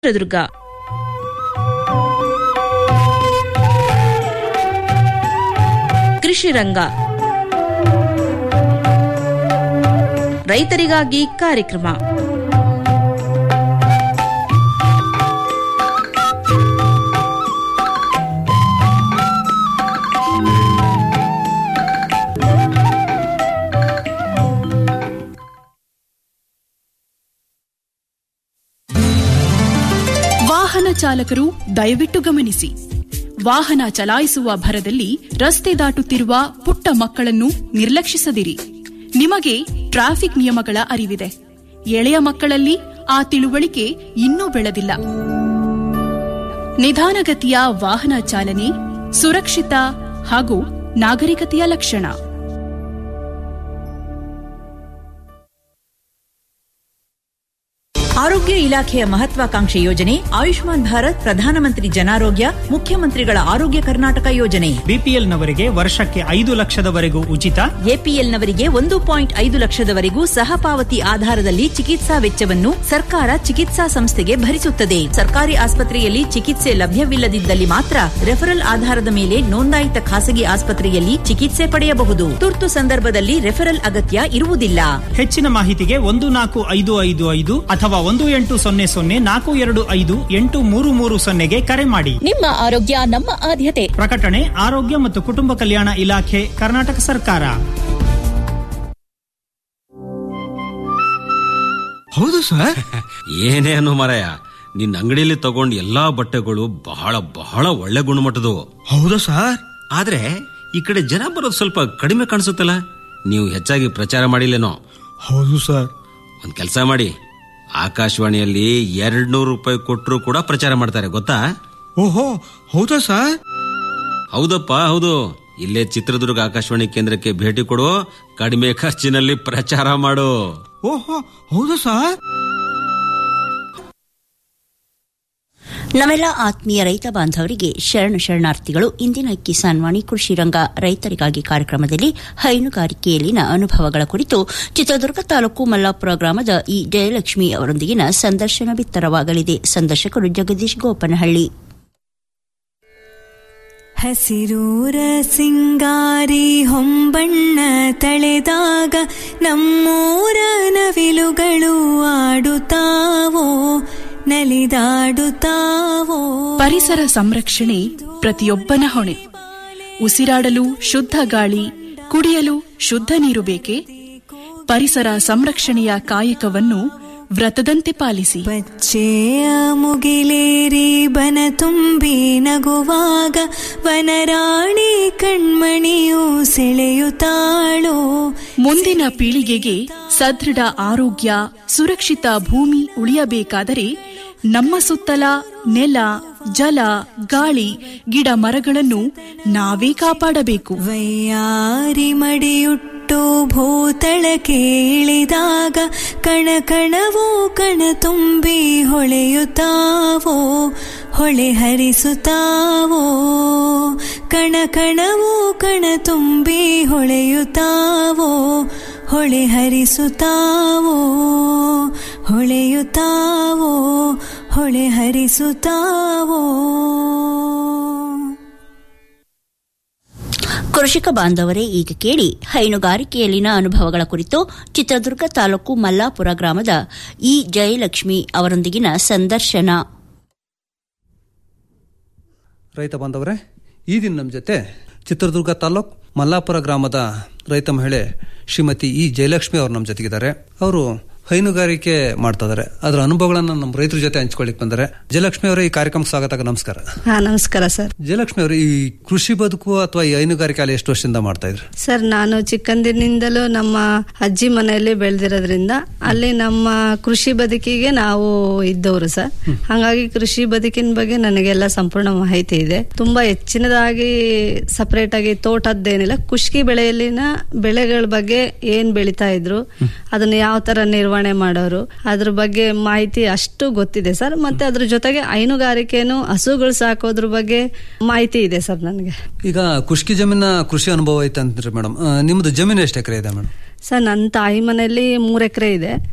ಚಿತ್ರದುರ್ಗ ಕೃಷಿ ರಂಗ ರೈತರಿಗಾಗಿ ಕಾರ್ಯಕ್ರಮ ವಾಹನ ಚಾಲಕರು ದಯವಿಟ್ಟು ಗಮನಿಸಿ ವಾಹನ ಚಲಾಯಿಸುವ ಭರದಲ್ಲಿ ರಸ್ತೆ ದಾಟುತ್ತಿರುವ ಪುಟ್ಟ ಮಕ್ಕಳನ್ನು ನಿರ್ಲಕ್ಷಿಸದಿರಿ ನಿಮಗೆ ಟ್ರಾಫಿಕ್ ನಿಯಮಗಳ ಅರಿವಿದೆ ಎಳೆಯ ಮಕ್ಕಳಲ್ಲಿ ಆ ತಿಳುವಳಿಕೆ ಇನ್ನೂ ಬೆಳೆದಿಲ್ಲ ನಿಧಾನಗತಿಯ ವಾಹನ ಚಾಲನೆ ಸುರಕ್ಷಿತ ಹಾಗೂ ನಾಗರಿಕತೆಯ ಲಕ್ಷಣ ಆರೋಗ್ಯ ಇಲಾಖೆಯ ಮಹತ್ವಾಕಾಂಕ್ಷೆ ಯೋಜನೆ ಆಯುಷ್ಮಾನ್ ಭಾರತ್ ಪ್ರಧಾನಮಂತ್ರಿ ಜನಾರೋಗ್ಯ ಮುಖ್ಯಮಂತ್ರಿಗಳ ಆರೋಗ್ಯ ಕರ್ನಾಟಕ ಯೋಜನೆ ಬಿಪಿಎಲ್ನವರಿಗೆ ವರ್ಷಕ್ಕೆ ಐದು ಲಕ್ಷದವರೆಗೂ ಉಚಿತ ಎಪಿಎಲ್ನವರಿಗೆ ಒಂದು ಪಾಯಿಂಟ್ ಐದು ಲಕ್ಷದವರೆಗೂ ಸಹ ಪಾವತಿ ಆಧಾರದಲ್ಲಿ ಚಿಕಿತ್ಸಾ ವೆಚ್ಚವನ್ನು ಸರ್ಕಾರ ಚಿಕಿತ್ಸಾ ಸಂಸ್ಥೆಗೆ ಭರಿಸುತ್ತದೆ ಸರ್ಕಾರಿ ಆಸ್ಪತ್ರೆಯಲ್ಲಿ ಚಿಕಿತ್ಸೆ ಲಭ್ಯವಿಲ್ಲದಿದ್ದಲ್ಲಿ ಮಾತ್ರ ರೆಫರಲ್ ಆಧಾರದ ಮೇಲೆ ನೋಂದಾಯಿತ ಖಾಸಗಿ ಆಸ್ಪತ್ರೆಯಲ್ಲಿ ಚಿಕಿತ್ಸೆ ಪಡೆಯಬಹುದು ತುರ್ತು ಸಂದರ್ಭದಲ್ಲಿ ರೆಫರಲ್ ಅಗತ್ಯ ಇರುವುದಿಲ್ಲ ಹೆಚ್ಚಿನ ಮಾಹಿತಿಗೆ ಒಂದು ನಾಲ್ಕು ಐದು ಐದು ಐದು ಅಥವಾ ಒಂದು ಎಂಟು ಸೊನ್ನೆ ಸೊನ್ನೆ ನಾಲ್ಕು ಎರಡು ಐದು ಎಂಟು ಮೂರು ಮೂರು ಸೊನ್ನೆಗೆ ಕರೆ ಮಾಡಿ ನಿಮ್ಮ ಆರೋಗ್ಯ ನಮ್ಮ ಆದ್ಯತೆ ಪ್ರಕಟಣೆ ಆರೋಗ್ಯ ಮತ್ತು ಕುಟುಂಬ ಕಲ್ಯಾಣ ಇಲಾಖೆ ಕರ್ನಾಟಕ ಸರ್ಕಾರ ಹೌದು ಸರ್ ಏನೇ ಅನ್ನು ಮರಯ ನಿನ್ನ ಅಂಗಡಿಯಲ್ಲಿ ತಗೊಂಡ್ ಎಲ್ಲಾ ಬಟ್ಟೆಗಳು ಬಹಳ ಬಹಳ ಒಳ್ಳೆ ಗುಣಮಟ್ಟದವು ಹೌದಾ ಸರ್ ಆದ್ರೆ ಈ ಕಡೆ ಜನ ಬರೋದು ಸ್ವಲ್ಪ ಕಡಿಮೆ ಕಾಣಿಸುತ್ತಲ್ಲ ನೀವು ಹೆಚ್ಚಾಗಿ ಪ್ರಚಾರ ಮಾಡಿಲ್ಲೇನೋ ಹೌದು ಸರ್ ಒಂದ್ ಕೆಲಸ ಮಾಡಿ ಆಕಾಶವಾಣಿಯಲ್ಲಿ ಎರಡ್ ನೂರು ರೂಪಾಯಿ ಕೊಟ್ಟರು ಕೂಡ ಪ್ರಚಾರ ಮಾಡ್ತಾರೆ ಗೊತ್ತಾ ಓಹೋ ಹೌದಾ ಸರ್ ಹೌದಪ್ಪ ಹೌದು ಇಲ್ಲೇ ಚಿತ್ರದುರ್ಗ ಆಕಾಶವಾಣಿ ಕೇಂದ್ರಕ್ಕೆ ಭೇಟಿ ಕೊಡು ಕಡಿಮೆ ಖರ್ಚಿನಲ್ಲಿ ಪ್ರಚಾರ ಮಾಡು ಓಹೋ ಹೌದಾ ಸರ್ ನಮ್ಮೆಲ್ಲ ಆತ್ಮೀಯ ರೈತ ಬಾಂಧವರಿಗೆ ಶರಣ ಶರಣಾರ್ಥಿಗಳು ಇಂದಿನ ಕಿಸಾನ್ ವಾಣಿ ಕೃಷಿ ರಂಗ ರೈತರಿಗಾಗಿ ಕಾರ್ಯಕ್ರಮದಲ್ಲಿ ಹೈನುಗಾರಿಕೆಯಲ್ಲಿನ ಅನುಭವಗಳ ಕುರಿತು ಚಿತ್ರದುರ್ಗ ತಾಲೂಕು ಮಲ್ಲಾಪುರ ಗ್ರಾಮದ ಇ ಜಯಲಕ್ಷ್ಮಿ ಅವರೊಂದಿಗಿನ ಸಂದರ್ಶನ ಬಿತ್ತರವಾಗಲಿದೆ ಸಂದರ್ಶಕರು ಜಗದೀಶ್ ಗೋಪನಹಳ್ಳಿ ಹಸಿರೂರ ಸಿಂಗಾರಿ ಹೊಂಬಣ್ಣ ತಳೆದಾಗ ನಮ್ಮೂರ ನವಿಲುಗಳು ಆಡುತ್ತಾವೋ ನಲಿದಾಡುತ್ತಾವೋ ಪರಿಸರ ಸಂರಕ್ಷಣೆ ಪ್ರತಿಯೊಬ್ಬನ ಹೊಣೆ ಉಸಿರಾಡಲು ಶುದ್ಧ ಗಾಳಿ ಕುಡಿಯಲು ಶುದ್ಧ ನೀರು ಬೇಕೆ ಪರಿಸರ ಸಂರಕ್ಷಣೆಯ ಕಾಯಕವನ್ನು ವ್ರತದಂತೆ ಪಾಲಿಸಿ ಬಚ್ಚೆಯ ಮುಗಿಲೇರಿ ಬನ ತುಂಬಿ ನಗುವಾಗ ವನರಾಣಿ ಕಣ್ಮಣಿಯು ಸೆಳೆಯುತ್ತಾಳೋ ಮುಂದಿನ ಪೀಳಿಗೆಗೆ ಸದೃಢ ಆರೋಗ್ಯ ಸುರಕ್ಷಿತ ಭೂಮಿ ಉಳಿಯಬೇಕಾದರೆ ನಮ್ಮ ಸುತ್ತಲ ನೆಲ ಜಲ ಗಾಳಿ ಗಿಡ ಮರಗಳನ್ನು ನಾವೇ ಕಾಪಾಡಬೇಕು ವೈಯಾರಿ ಮಡಿಯುಟ್ಟು ಭೂತಳಕ್ಕೆ ಇಳಿದಾಗ ಕಣ ಕಣವೋ ಕಣ ತುಂಬಿ ಹೊಳೆಯುತ್ತಾವೋ ಹೊಳೆ ಹರಿಸುತ್ತಾವೋ ಕಣ ಕಣವೋ ಕಣ ತುಂಬಿ ಹೊಳೆಯುತ್ತಾವೋ ಹೊಳೆ ಹರಿಸುತ್ತಾವೋ ಹೊಳೆಯುತ್ತಾವೋ ಹೊಳೆ ಹರಿಸುತ್ತಾವೋ ಕೃಷಿಕ ಬಾಂಧವರೇ ಈಗ ಕೇಳಿ ಹೈನುಗಾರಿಕೆಯಲ್ಲಿನ ಅನುಭವಗಳ ಕುರಿತು ಚಿತ್ರದುರ್ಗ ತಾಲೂಕು ಮಲ್ಲಾಪುರ ಗ್ರಾಮದ ಇ ಜಯಲಕ್ಷ್ಮಿ ಅವರೊಂದಿಗಿನ ಸಂದರ್ಶನ ರೈತ ಬಾಂಧವರೇ ಈ ದಿನ ನಮ್ಮ ಜೊತೆ ಚಿತ್ರದುರ್ಗ ತಾಲೂಕ್ ಮಲ್ಲಾಪುರ ಗ್ರಾಮದ ರೈತ ಮಹಿಳೆ ಶ್ರೀಮತಿ ಇ ಜಯಲಕ್ಷ್ಮಿ ಅವರು ನಮ್ಮ ಜೊತೆಗಿದ್ದಾರೆ ಅವರು ಹೈನುಗಾರಿಕೆ ಮಾಡ್ತಾ ಇದಾರೆ ಅದರ ಅನುಭವಗಳನ್ನ ನಮ್ಮ ರೈತರ ಜೊತೆ ಹಂಚ್ಕೊಳ್ಳಿಕ್ ಬಂದರೆ ಜಯಲಕ್ಷ್ಮಿ ಅವರೇ ಈ ಕಾರ್ಯಕ್ರಮಕ್ಕೆ ಸ್ವಾಗತ ನಮಸ್ಕಾರ ಹಾ ನಮಸ್ಕಾರ ಸರ್ ಜಯಲಕ್ಷ್ಮಿ ಅವರು ಈ ಕೃಷಿ ಬದುಕು ಅಥವಾ ಈ ಹೈನುಗಾರಿಕೆ ಅಲ್ಲಿ ಎಷ್ಟು ವರ್ಷದಿಂದ ಮಾಡ್ತಾ ಇದ್ರಿ ಸರ್ ನಾನು ಚಿಕ್ಕಂದಿನಿಂದಲೂ ನಮ್ಮ ಅಜ್ಜಿ ಮನೆಯಲ್ಲಿ ಬೆಳೆದಿರೋದ್ರಿಂದ ಅಲ್ಲಿ ನಮ್ಮ ಕೃಷಿ ಬದುಕಿಗೆ ನಾವು ಇದ್ದವರು ಸರ್ ಹಾಗಾಗಿ ಕೃಷಿ ಬದುಕಿನ ಬಗ್ಗೆ ನನಗೆಲ್ಲ ಸಂಪೂರ್ಣ ಮಾಹಿತಿ ಇದೆ ತುಂಬಾ ಹೆಚ್ಚಿನದಾಗಿ ಸಪರೇಟ್ ಆಗಿ ತೋಟದ್ದೇನಿಲ್ಲ ಕುಷ್ಕಿ ಬೆಳೆಯಲ್ಲಿನ ಬೆಳೆಗಳ ಬಗ್ಗೆ ಏನ್ ಬೆಳಿತಾ ಇದ್ರು ಅದನ್ನ ಯಾವ ತರ ನಿರ್ವಹಣೆ ಮಾಡೋರು ಅದ್ರ ಬಗ್ಗೆ ಮಾಹಿತಿ ಅಷ್ಟು ಗೊತ್ತಿದೆ ಸರ್ ಮತ್ತೆ ಅದ್ರ ಜೊತೆಗೆ ಹೈನುಗಾರಿಕೆನು ಹಸುಗಳು ಸಾಕೋದ್ರ ಬಗ್ಗೆ ಮಾಹಿತಿ ಇದೆ ಸರ್ ನನಗೆ ಈಗ ಕುಷ್ಕಿ ಜಮೀನ ಕೃಷಿ ಅನುಭವ ಐತೆ ಅಂತೀರಿ ಮೇಡಮ್ ನಿಮ್ದು ಜಮೀನು ಎಷ್ಟು ಎಕರೆ ಇದೆ ಮೇಡಮ್ ಸರ್ ನನ್ನ ತಾಯಿ ಮನೆಯಲ್ಲಿ ಮೂರ್ ಎಕರೆ ಇದೆ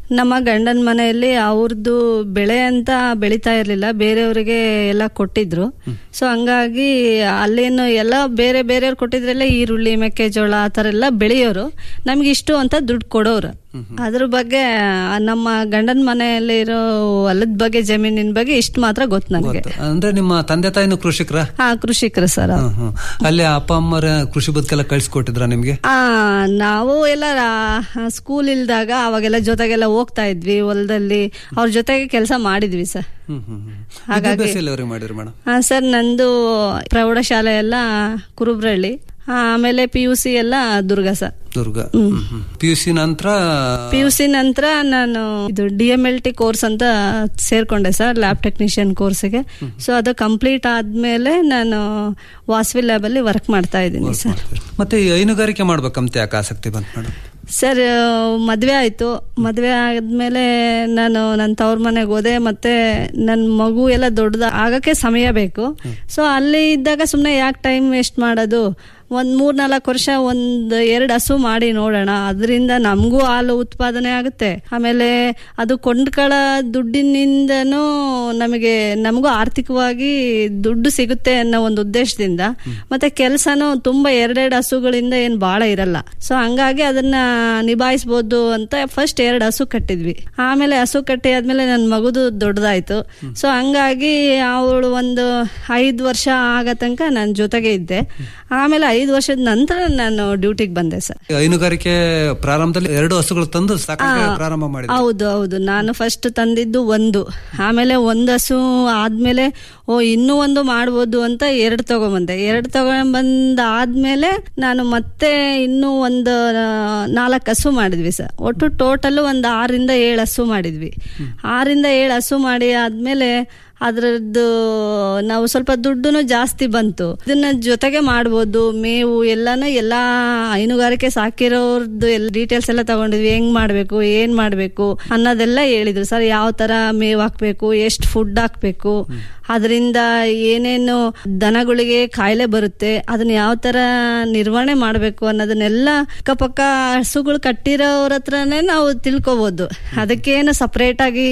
ನಮ್ಮ ಗಂಡನ ಮನೆಯಲ್ಲಿ ಅವ್ರದ್ದು ಬೆಳೆ ಅಂತ ಬೆಳಿತಾ ಇರ್ಲಿಲ್ಲ ಬೇರೆಯವರಿಗೆ ಎಲ್ಲ ಕೊಟ್ಟಿದ್ರು ಸೊ ಹಂಗಾಗಿ ಅಲ್ಲೇನು ಎಲ್ಲ ಬೇರೆ ಬೇರೆಯವ್ರು ಕೊಟ್ಟಿದ್ರೆಲ್ಲ ಈರುಳ್ಳಿ ಮೆಕ್ಕೆಜೋಳ ಆ ಥರ ಎಲ್ಲ ಬೆಳೆಯೋರು ನಮ್ಗೆ ಇಷ್ಟು ಅಂತ ದುಡ್ಡು ಕೊಡೋರು ಅದ್ರ ಬಗ್ಗೆ ಆ, ನಮ್ಮ ಗಂಡನ ಮನೆಯಲ್ಲಿ ಇರೋ ಹೊಲದ ಬಗ್ಗೆ ಜಮೀನಿನ ಬಗ್ಗೆ ಇಷ್ಟು ಮಾತ್ರ ಗೊತ್ತು ನನಗೆ ಗೊತ್ತು. ಅಂದ್ರೆ ನಿಮ್ಮ ತಂದೆ ತಾಯಿನೂ ಕೃಷಿಕರ ಹಾ ಕೃಷಿಕರು ಸರ್ ಅವ್ರು. ಅಲ್ಲಿ ಅಪ್ಪ ಅಮ್ಮರ ಕೃಷಿ ಬದುಕೆಲ್ಲ ಕಳ್ಸಿಕೊಟ್ಟಿದ್ರ ನಿಮ್ಗೆ ಆ ನಾವು ಎಲ್ಲ ರಾ- ಸ್ಕೂಲ್ ಇಲ್ದಾಗ ಅವಾಗೆಲ್ಲ ಜೊತೆಗೆಲ್ಲ ಹೋಗ್ತಾ ಇದ್ವಿ ಹೊಲದಲ್ಲಿ ಅವ್ರ ಜೊತೆಗೆ ಕೆಲಸ ಮಾಡಿದ್ವಿ ಸರ್ ಹ್ಮ್ ಹ್ಮ್ ಹ್ಮ್. ಹಾಗಾಗಿ- ವಿದ್ಯಾಭ್ಯಾಸ ಎಲ್ಲಿವರೆಗೆ ಮಾಡಿದ್ರಿ ಮೇಡಮ್ ಹಾ ಸರ್ ನಂದು ಪ್ರೌಢಶಾಲೆ ಎಲ್ಲ ಕುರುಬ್ರಳ್ಳಿ ಆ, ಆಮೇಲೆ ಪಿ ಯು ಸಿ ಎಲ್ಲ Durga sir Durga P U C ನಂತರ ಪಿ ಯು ಸಿ ನಂತರ ನಾನು ಇದು D M L T course ಅಂತ ಸೇರ್ಕೊಂಡೆ ಸರ್ ಲ್ಯಾಬ್ ಟೆಕ್ನಿಷಿಯನ್ ಕೋರ್ಸ್ಗೆ ಸೊ ಅದು ಕಂಪ್ಲೀಟ್ ಆದ್ಮೇಲೆ ನಾನು ವಾಸವಿ ಲ್ಯಾಬ್ ಅಲ್ಲಿ ವರ್ಕ್ ಮಾಡ್ತಾ ಇದ್ದೀನಿ ಸರ್ ಮತ್ತೆ ಈ ಹೈನುಗಾರಿಕೆ ಮಾಡ್ಬೇಕಂತ ಯಾಕೆ ಆಸಕ್ತಿ ಬಂತು ಮೇಡಮ್ ಸರ್ ಮದುವೆ ಆಯಿತು ಮದುವೆ ಆದ್ಮೇಲೆ ನಾನು ನನ್ನ ತವ್ರ ಮನೆಗೆ ಹೋದೆ ಮತ್ತೆ ನನ್ನ ಮಗು ಎಲ್ಲ ದೊಡ್ಡದ ಆಗಕ್ಕೆ ಸಮಯ ಬೇಕು ಸೊ ಅಲ್ಲಿ ಇದ್ದಾಗ ಸುಮ್ಮನೆ ಯಾಕೆ ಟೈಮ್ ವೇಸ್ಟ್ ಮಾಡೋದು ಒಂದು ಮೂರ್ ನಾಲ್ಕು ವರ್ಷ ಒಂದು ಎರಡು ಹಸು ಮಾಡಿ ನೋಡೋಣ ಅದರಿಂದ ನಮಗೂ ಹಾಲು ಉತ್ಪಾದನೆ ಆಗುತ್ತೆ ಆಮೇಲೆ ಅದು ಕೊಂಡ್ಕೊಳ್ಳೋ ದುಡ್ಡಿನಿಂದನೂ ನಮಗೆ ನಮಗೂ ಆರ್ಥಿಕವಾಗಿ ದುಡ್ಡು ಸಿಗುತ್ತೆ ಅನ್ನೋ ಒಂದು ಉದ್ದೇಶದಿಂದ ಮತ್ತೆ ಕೆಲಸನೂ ತುಂಬಾ ಎರಡೆರಡು ಹಸುಗಳಿಂದ ಏನು ಭಾಳ ಇರಲ್ಲ ಸೊ ಹಂಗಾಗಿ ಅದನ್ನ ನಿಭಾಯಿಸ್ಬೋದು ಅಂತ ಫಸ್ಟ್ ಎರಡು ಹಸು ಕಟ್ಟಿದ್ವಿ ಆಮೇಲೆ ಹಸು ಕಟ್ಟಿ ಆದ್ಮೇಲೆ ನನ್ನ ಮಗುದು ದೊಡ್ಡದಾಯ್ತು ಸೊ ಹಂಗಾಗಿ ಅವಳು ಒಂದು ಐದು ವರ್ಷ ಆಗ ತನಕ ನನ್ನ ಜೊತೆಗೆ ಇದ್ದೆ ಆಮೇಲೆ ಐದು ವರ್ಷದ ನಂತರ ನಾನು ಡ್ಯೂಟಿಗೆ ಬಂದೆ ಸರ್ ಈ ಹೈನುಗಾರಿಕೆ ಪ್ರಾರಂಭದಲ್ಲಿ ಎರಡು ಹಸುಗಳು ತಂದು ಸಾಕಾಣಿಕೆ ಪ್ರಾರಂಭ ಮಾಡಿದ್ರಿ ಹೌದು ಹೌದು ನಾನು ಫಸ್ಟ್ ತಂದಿದ್ದು ಒಂದು ಆಮೇಲೆ ಒಂದು ಹಸು ಆದ್ಮೇಲೆ ಓ ಇನ್ನೂ ಒಂದು ಮಾಡ್ಬೋದು ಅಂತ ಎರಡು ತಗೊಂಬಂದೆ ಎರಡು ತಗೊಂಬಂದ ಆದ್ಮೇಲೆ ನಾನು ಮತ್ತೆ ಇನ್ನೂ ಒಂದು ನಾಲ್ಕು ಹಸು ಮಾಡಿದ್ವಿ ಸರ್ ಒಟ್ಟು ಟೋಟಲ್ ಒಂದು ಆರಿಂದ ಏಳು ಹಸು ಮಾಡಿದ್ವಿ ಆರಿಂದ ಏಳು ಹಸು ಮಾಡಿ ಆದ್ಮೇಲೆ ಅದರದ್ದು ನಾವು ಸ್ವಲ್ಪ ದುಡ್ಡು ಜಾಸ್ತಿ ಬಂತು ಇದನ್ನ ಜೊತೆಗೆ ಮಾಡ್ಬೋದು ಮೇವು ಎಲ್ಲಾನು ಎಲ್ಲಾ ಹೈನುಗಾರಿಕೆ ಸಾಕಿರೋರ್ದು ಎಲ್ಲ ಡೀಟೇಲ್ಸ್ ಎಲ್ಲ ತಗೊಂಡಿದ್ವಿ ಹೆಂಗ್ ಮಾಡ್ಬೇಕು ಏನ್ ಮಾಡ್ಬೇಕು ಅನ್ನೋದೆಲ್ಲ ಹೇಳಿದ್ರು ಸರ್ ಯಾವ ತರ ಮೇವ್ ಹಾಕ್ಬೇಕು ಎಷ್ಟು ಫುಡ್ ಹಾಕ್ಬೇಕು ಅದರಿಂದ ಏನೇನು ದನಗಳಿಗೆ ಕಾಯಿಲೆ ಬರುತ್ತೆ ಅದನ್ನ ಯಾವ ತರ ನಿರ್ವಹಣೆ ಮಾಡ್ಬೇಕು ಅನ್ನೋದನ್ನೆಲ್ಲ ಅಕ್ಕಪಕ್ಕ ಹಸುಗಳು ಕಟ್ಟಿರೋರ ಹತ್ರನೇ ನಾವು ತಿಳ್ಕೊಬಹುದು ಅದಕ್ಕೇನು ಸಪರೇಟ್ ಆಗಿ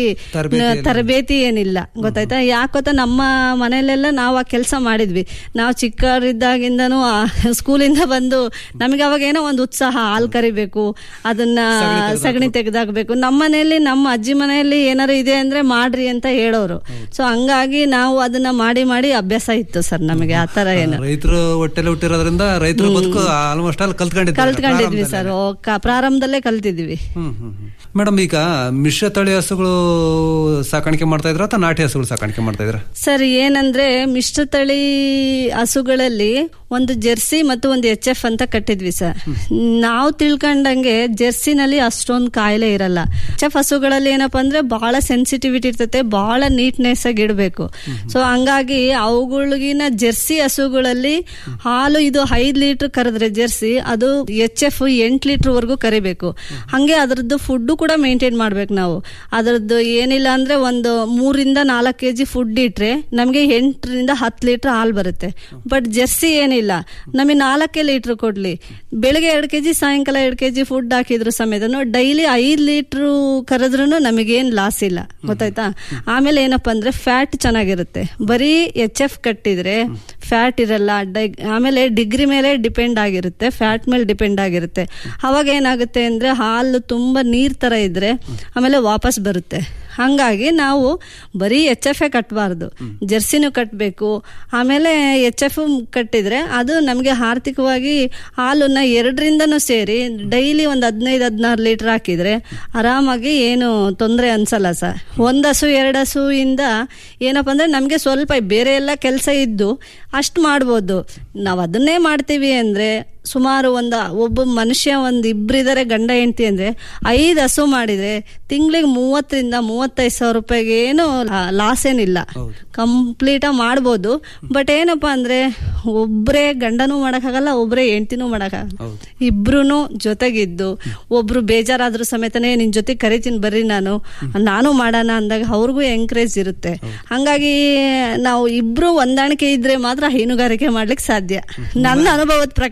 ತರಬೇತಿ ಏನಿಲ್ಲ ಗೊತ್ತಾಯ್ತಾ ಯಾಕೊತ್ತ ನಮ್ಮ ಮನೆಯಲ್ಲೆಲ್ಲ ನಾವು ಆ ಕೆಲಸ ಮಾಡಿದ್ವಿ ನಾವು ಚಿಕ್ಕವರಿದ್ದಾಗಿಂದನೂ ಆ ಸ್ಕೂಲಿಂದ ಬಂದು ನಮಗೆ ಅವಾಗ ಏನೋ ಒಂದು ಉತ್ಸಾಹ ಹಾಲು ಕರಿಬೇಕು ಅದನ್ನ ಸಗಣಿ ತೆಗೆದಾಕ್ಬೇಕು ನಮ್ಮ ಮನೆಯಲ್ಲಿ ನಮ್ಮ ಅಜ್ಜಿ ಮನೆಯಲ್ಲಿ ಏನಾರು ಇದೆ ಅಂದ್ರೆ ಮಾಡ್ರಿ ಅಂತ ಹೇಳೋರು ಸೊ ಹಂಗಾಗಿ ನಾವು ಅದನ್ನ ಮಾಡಿ ಮಾಡಿ ಅಭ್ಯಾಸ ಇತ್ತು ಸರ್ ನಮಗೆ ಆ ತರ ಏನು ರೈತರು ಹೊಟ್ಟೆಲೆ ಹುಟ್ಟಿರೋದ್ರಿಂದ ರೈತರ ಬದುಕು ಆಲ್ಮೋಸ್ಟ್ ಅಲ್ಲಿ ಕಲ್ತ್ಕೊಂಡಿದ್ದಾರೆ ಕಲ್ತ್ಕೊಂಡಿದ್ವಿ ಸರ್ ಪ್ರಾರಂಭದಲ್ಲೇ ಕಲ್ತಿದ್ವಿ ಹ್ಮ್ ಹ್ಮ್ ಮೇಡಮ್ ಈಗ ಮಿಶ್ರ ತಳಿ ಹಸುಗಳು ಸಾಕಾಣಿಕೆ ಮಾಡ್ತಾ ಇದ್ರ ಅಥವಾ ನಾಟಿ ಹಸುಗಳು ಸಾಕಾಣಿಕೆ ಮಾಡ್ತಾ ಇದ್ರ ಸರ್ ಏನಂದ್ರೆ ಮಿಶ್ರತಳಿ ಹಸುಗಳಲ್ಲಿ ಒಂದು ಜೆರ್ಸಿ ಮತ್ತು ಒಂದು ಎಚ್ ಎಫ್ ಅಂತ ಕಟ್ಟಿದ್ವಿ ಸರ್ ನಾವು ತಿಳ್ಕೊಂಡಂಗೆ ಜೆರ್ಸಿನಲ್ಲಿ ಅಷ್ಟೊಂದು ಕಾಯಿಲೆ ಇರಲ್ಲ ಎಚ್ ಎಫ್ ಹಸುಗಳಲ್ಲಿ ಏನಪ್ಪಾ ಅಂದ್ರೆ ಬಹಳ ಸೆನ್ಸಿಟಿವಿಟಿ ಇರ್ತೈತೆ ಬಹಳ ನೀಟ್ನೆಸ್ ಆಗಿ ಇಡಬೇಕು ಸೊ ಹಂಗಾಗಿ ಅವುಗಳಿಗಿನ ಜೆರ್ಸಿ ಹಸುಗಳಲ್ಲಿ ಹಾಲು ಇದು ಐದ್ ಲೀಟರ್ ಕರೆದ್ರೆ ಜೆರ್ಸಿ ಅದು ಎಚ್ ಎಫ್ ಎಂಟ್ ಲೀಟರ್ ವರೆಗೂ ಕರಿಬೇಕು ಹಂಗೆ ಅದ್ರದ್ದು ಫುಡ್ ಕೂಡ ಮೇಂಟೈನ್ ಮಾಡ್ಬೇಕು ನಾವು ಅದ್ರದ್ದು ಏನಿಲ್ಲ ಅಂದ್ರೆ ಒಂದು ಮೂರಿಂದ ನಾಲ್ಕು ಕೆ ಜಿ ಫುಡ್ ಇಟ್ರೆ ನಮಗೆ ಎಂಟರಿಂದ ಹತ್ತು ಲೀಟರ್ ಹಾಲು ಬರುತ್ತೆ ಬಟ್ ಜೆರ್ಸಿ ಏನಿಲ್ಲ ನಮಗೆ ನಾಲ್ಕೇ ಲೀಟರ್ ಕೊಡ್ಲಿ ಬೆಳಿಗ್ಗೆ ಎರಡು ಕೆಜಿ ಸಾಯಂಕಾಲ ಎರಡು ಕೆಜಿ ಫುಡ್ ಹಾಕಿದ್ರು ಸಮೇತ ಡೈಲಿ ಐದು ಲೀಟರ್ ಕರೆದ್ರೂ ನಮಗೇನ್ ಲಾಸ್ ಇಲ್ಲ ಗೊತ್ತಾಯ್ತಾ ಆಮೇಲೆ ಏನಪ್ಪಾ ಅಂದ್ರೆ ಫ್ಯಾಟ್ ಚೆನ್ನಾಗಿರುತ್ತೆ ಬರೀ ಎಚ್ ಎಫ್ ಕಟ್ಟಿದ್ರೆ ಫ್ಯಾಟ್ ಇರಲ್ಲ ಡೈ- ಆಮೇಲೆ ಡಿಗ್ರಿ ಮೇಲೆ ಡಿಪೆಂಡ್ ಆಗಿರುತ್ತೆ ಫ್ಯಾಟ್ ಮೇಲೆ ಡಿಪೆಂಡ್ ಆಗಿರುತ್ತೆ ಅವಾಗ ಏನಾಗುತ್ತೆ ಅಂದ್ರೆ ಹಾಲು ತುಂಬಾ ನೀರ್ ತರ ಇದ್ರೆ ಆಮೇಲೆ ವಾಪಸ್ ಬರುತ್ತೆ ಹಂಗಾಗಿ ನಾವು ಬರೀ ಎಚ್ ಎಫ್ ಎ ಕಟ್ಟಬಾರ್ದು ಜರ್ಸಿನೂ ಕಟ್ಟಬೇಕು ಆಮೇಲೆ ಎಚ್ ಎಫ್ ಕಟ್ಟಿದ್ರೆ ಅದು ನಮಗೆ ಆರ್ಥಿಕವಾಗಿ ಹಾಲನ್ನ ಎರಡರಿಂದನೂ ಸೇರಿ ಡೈಲಿ ಒಂದು ಹದಿನೈದು ಹದಿನಾರು ಲೀಟರ್ ಹಾಕಿದ್ರೆ ಆರಾಮಾಗಿ ಏನು ತೊಂದರೆ ಅನ್ಸಲ್ಲ ಸರ್ ಒಂದು ಹಸು ಎರಡು ಹಸು ಇಂದ ಏನಪ್ಪ ಅಂದ್ರೆ ನಮಗೆ ಸ್ವಲ್ಪ ಬೇರೆ ಎಲ್ಲ ಕೆಲಸ ಇದ್ದು ಅಷ್ಟು ಮಾಡ್ಬೋದು ನಾವು ಅದನ್ನೇ ಮಾಡ್ತೀವಿ ಅಂದ್ರೆ ಸುಮಾರು ಒಂದು ಒಬ್ಬ ಮನುಷ್ಯ ಒಂದು ಇಬ್ಬರಿದ್ದಾರೆ ಗಂಡ ಹೆಂಡತಿ ಅಂದ್ರೆ ಐದು ಹಸು ಮಾಡಿದ್ರೆ ತಿಂಗಳಿಗೆ ಮೂವತ್ತರಿಂದ ಮೂವತ್ತೈದು ಸಾವಿರ ರೂಪಾಯಿಗೆ ಏನು ಲಾಸ್ ಏನಿಲ್ಲ ಕಂಪ್ಲೀಟ್ ಮಾಡ್ಬೋದು ಬಟ್ ಏನಪ್ಪಾ ಅಂದ್ರೆ ಒಬ್ರೇ ಗಂಡನೂ ಮಾಡಕ್ಕಾಗಲ್ಲ ಒಬ್ರೇ ಹೆಂಡತಿನೂ ಮಾಡಕ್ಕಾಗಲ್ಲ ಇಬ್ರು ಜೊತೆಗಿದ್ದು ಒಬ್ರು ಬೇಜಾರಾದ್ರೂ ಸಮೇತನೇ ನಿನ್ ಜೊತೆ ಕರಿತೀನಿ ಬರ್ರಿ ನಾನು ನಾನು ಮಾಡೋಣ ಅಂದಾಗ ಅವ್ರಿಗೂ ಎಂಕರೇಜ್ ಇರುತ್ತೆ ಹಂಗಾಗಿ ನಾವು ಇಬ್ರು ಹೊಂದಾಣಿಕೆ ಇದ್ರೆ ಮಾತ್ರ ಹೈನುಗಾರಿಕೆ ಮಾಡ್ಲಿಕ್ಕೆ ಸಾಧ್ಯ ನನ್ನ ಅನುಭವದ ಪ್ರಕಾರ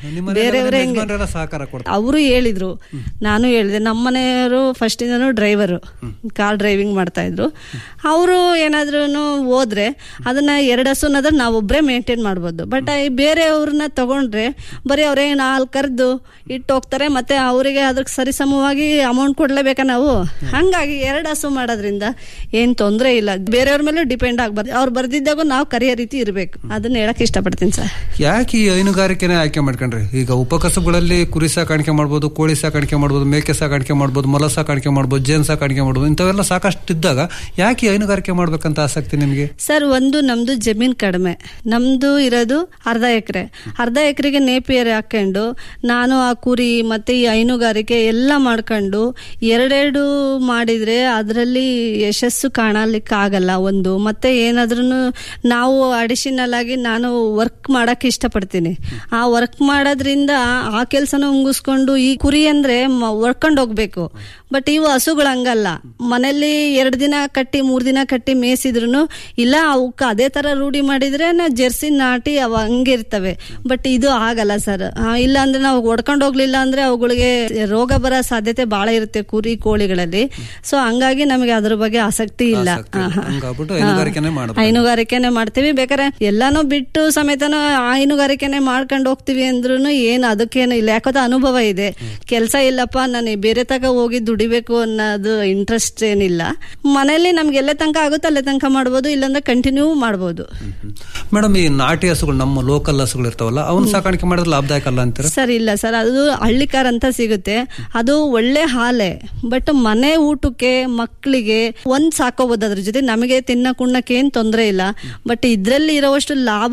ಬೇರೆಯವರೇ ಹೆಂಗೆ ಯಜಮಾನ್ರೆಲ್ಲ ಸಹಕಾರ ಕೊಡ್ತಾರೆ ಅವರು ಹೇಳಿದ್ರು ನಾನು ಹೇಳಿದೆ ನಮ್ಮ ಮನೆಯವರು ಫಸ್ಟ್ ಇಂದನು ಡ್ರೈವರು ಕಾರ್ ಡ್ರೈವಿಂಗ್ ಮಾಡ್ತಾ ಇದ್ರು ಅವರು ಏನಾದ್ರೂ ಹೋದ್ರೆ ಅದನ್ನ ಎರಡು ಹಸುನಾದ್ರೆ ನಾವೊಬ್ಬರೇ ಮೇಂಟೈನ್ ಮಾಡ್ಬೋದು ಬಟ್ ಬೇರೆಯವ್ರನ್ನ ತಗೊಂಡ್ರೆ ಬರೀ ಅವರೇ ನಾಲ್ಕು ಕರೆದು ಇಟ್ಟು ಹೋಗ್ತಾರೆ ಮತ್ತೆ ಅವರಿಗೆ ಅದಕ್ಕೆ ಸರಿಸಮವಾಗಿ ಅಮೌಂಟ್ ಕೊಡ್ಲೇಬೇಕಾ ನಾವು ಹಂಗಾಗಿ ಎರಡು ಹಸು ಮಾಡೋದ್ರಿಂದ ಏನ್ ತೊಂದರೆ ಇಲ್ಲ ಬೇರೆಯವ್ರ ಮೇಲೆ ಡಿಪೆಂಡ್ ಆಗ್ಬಾರ್ದು ಅವ್ರು ಬರ್ದಿದ್ದಾಗೂ ನಾವು ಕರೆಯೋ ರೀತಿ ಇರಬೇಕು ಅದನ್ನ ಹೇಳಕ್ ಇಷ್ಟಪಡ್ತೀನಿ ಸರ್ ಯಾಕೆ ಈ ಹೈನುಗಾರಿಕೆನೆ ಆಯ್ಕೆ ಮಾಡ್ಕೊಂಡ್ರಿ ಈಗ ಉಪಕಸಬುಗಳಲ್ಲಿ ಕುರಿ ಸಾಕಾಣಿಕೆ ಮಾಡ್ಬೋದು ಕೋಳಿ ಸಾಕಾಣಿಕೆ ಮಾಡ್ಬೋದು ಮೇಕೆ ಸಾಕಾಣಿಕೆ ಮಾಡ್ಬೋದು ಮೊಲ ಸಾಕಾಣಿಕೆ ಮಾಡ್ಬೋದು ಜೇನು ಸಾಕಾಣಿಕೆ ಮಾಡ್ಬೋದು ಇಂಥವೆಲ್ಲ ಸಾಕಷ್ಟು ಇದ್ದಾಗ ಯಾಕೆ ಈ ಹೈನುಗಾರಿಕೆ ಮಾಡ್ಬೇಕಂತ ಆಸಕ್ತಿ ನಿಮ್ಗೆ ಸರ್ ಒಂದು ನಮ್ದು ಜಮೀನ್ ಕಡಿಮೆ ನಮ್ದು ಇರೋದು ಅರ್ಧ ಎಕರೆ ಅರ್ಧ ಎಕರೆಗೆ ನೇಪಿಯರ್ ಹಾಕೊಂಡು ನಾನು ಆ ಕುರಿ ಮತ್ತೆ ಈ ಹೈನುಗಾರಿಕೆ ಎಲ್ಲ ಮಾಡ್ಕೊಂಡು ಎರಡೆರಡು ಮಾಡಿದ್ರೆ ಅದರಲ್ಲಿ ಯಶಸ್ಸು ಕಾಣಲಿಕ್ಕೆ ಆಗಲ್ಲ ಒಂದು ಮತ್ತೆ ಏನಾದ್ರೂ ನಾವು ಅಡಿಷನಲ್ ಆಗಿ ನಾನು ವರ್ಕ್ ಮಾಡಕ್ ಇಷ್ಟಪಡ್ತೀನಿ ಆ ವರ್ಕ್ ಮಾಡೋದ್ರಿಂದ ಆ ಕೆಲಸನ ಮುಗಿಸ್ಕೊಂಡು ಈ ಕುರಿ ಅಂದ್ರೆ ವರ್ಕೊಂಡು ಹೋಗ್ಬೇಕು ಬಟ್ ಇವು ಹಸುಗಳು ಹಂಗಲ್ಲ ಮನೇಲಿ ಎರಡು ದಿನ ಕಟ್ಟಿ ಮೂರ್ ದಿನ ಕಟ್ಟಿ ಮೇಯಿಸಿದ್ರು ಇಲ್ಲ ಅವಕ್ಕೆ ಅದೇ ತರ ರೂಢಿ ಮಾಡಿದ್ರೆ ನಾ ಜೆರ್ಸಿ ನಾಟಿ ಅವ ಹಂಗಿರ್ತವೆ ಬಟ್ ಇದು ಆಗಲ್ಲ ಸರ್ ಇಲ್ಲ ಅಂದ್ರೆ ನಾವು ಹೊಡ್ಕೊಂಡು ಹೋಗ್ಲಿಲ್ಲ ಅಂದ್ರೆ ಅವುಗಳಿಗೆ ರೋಗ ಬರೋ ಸಾಧ್ಯತೆ ಬಹಳ ಇರುತ್ತೆ ಕುರಿ ಕೋಳಿಗಳಲ್ಲಿ ಸೊ ಹಂಗಾಗಿ ನಮಗೆ ಅದ್ರ ಬಗ್ಗೆ ಆಸಕ್ತಿ ಇಲ್ಲ ಆಸಕ್ತಿ ಇಲ್ಲ. ಆಹಾ. ಹಂಗಾಗ್ಬಿಟ್ಟು ಹೈನುಗಾರಿಕೆನೇ ಮಾಡ್ಬೇಕು. ಹೈನುಗಾರಿಕೆನೆ ಮಾಡ್ತೀವಿ ಬೇಕಾದ್ರೆ ಎಲ್ಲಾನು ಬಿಟ್ಟು ಸಮೇತನ ಹೈನುಗಾರಿಕೆನೆ ಮಾಡ್ಕೊಂಡು ಹೋಗ್ತೀವಿ ಅಂದ್ರೂ ಏನು ಅದಕ್ಕೇನು ಇಲ್ಲ ಯಾಕೋತ ಅನುಭವ ಇದೆ ಕೆಲಸ ಇಲ್ಲಪ್ಪ ನಾನು ಬೇರೆ ತಗ ಹೋಗಿ ದುಡಿಬೇಕು ಅನ್ನೋದು ಇಂಟ್ರೆಸ್ಟ್ ಏನಿಲ್ಲ ಮನೇಲಿ ನಮ್ಗೆ ಎಲ್ಲೇ ತನಕ ಆಗುತ್ತೆ ಅಲ್ಲೇ ತನಕ ಮಾಡ್ಬೋದು ಇಲ್ಲಾಂದ್ರೆ ಕಂಟಿನ್ಯೂ ಮಾಡ್ಬೋದು ಮೇಡಮ್ ಈ ನಾಟಿ ಹಸುಗಳು ನಮ್ಮ ಲೋಕಲ್ ಹಸುಗಳು ಇರ್ತಾವಲ್ಲ ಅವನ್ನ ಸಾಕಾಣಿಕೆ ಮಾಡಿದ್ರೆ ಲಾಭದಾಯಕ ಅಲ್ಲ ಅಂತೀರ ಸರ್ ಇಲ್ಲ ಸರ್ ಅದು ಹಳ್ಳಿಕಾರ ಅಂತ ಸಿಗುತ್ತೆ ಅದು ಒಳ್ಳೆ ಹಾಲೆ ಬಟ್ ಮನೆ ಊಟಕ್ಕೆ ಮಕ್ಕಳಿಗೆ ಒಂದ್ ಸಾಕೋಬಹುದು ಅದ್ರ ಜೊತೆ ನಮಗೆ ತಿನ್ನಕ್ ಉಣ್ಣಕ್ಕೆ ಏನ್ ತೊಂದರೆ ಇಲ್ಲ ಬಟ್ ಇದ್ರಲ್ಲಿ ಇರೋವಷ್ಟು ಲಾಭ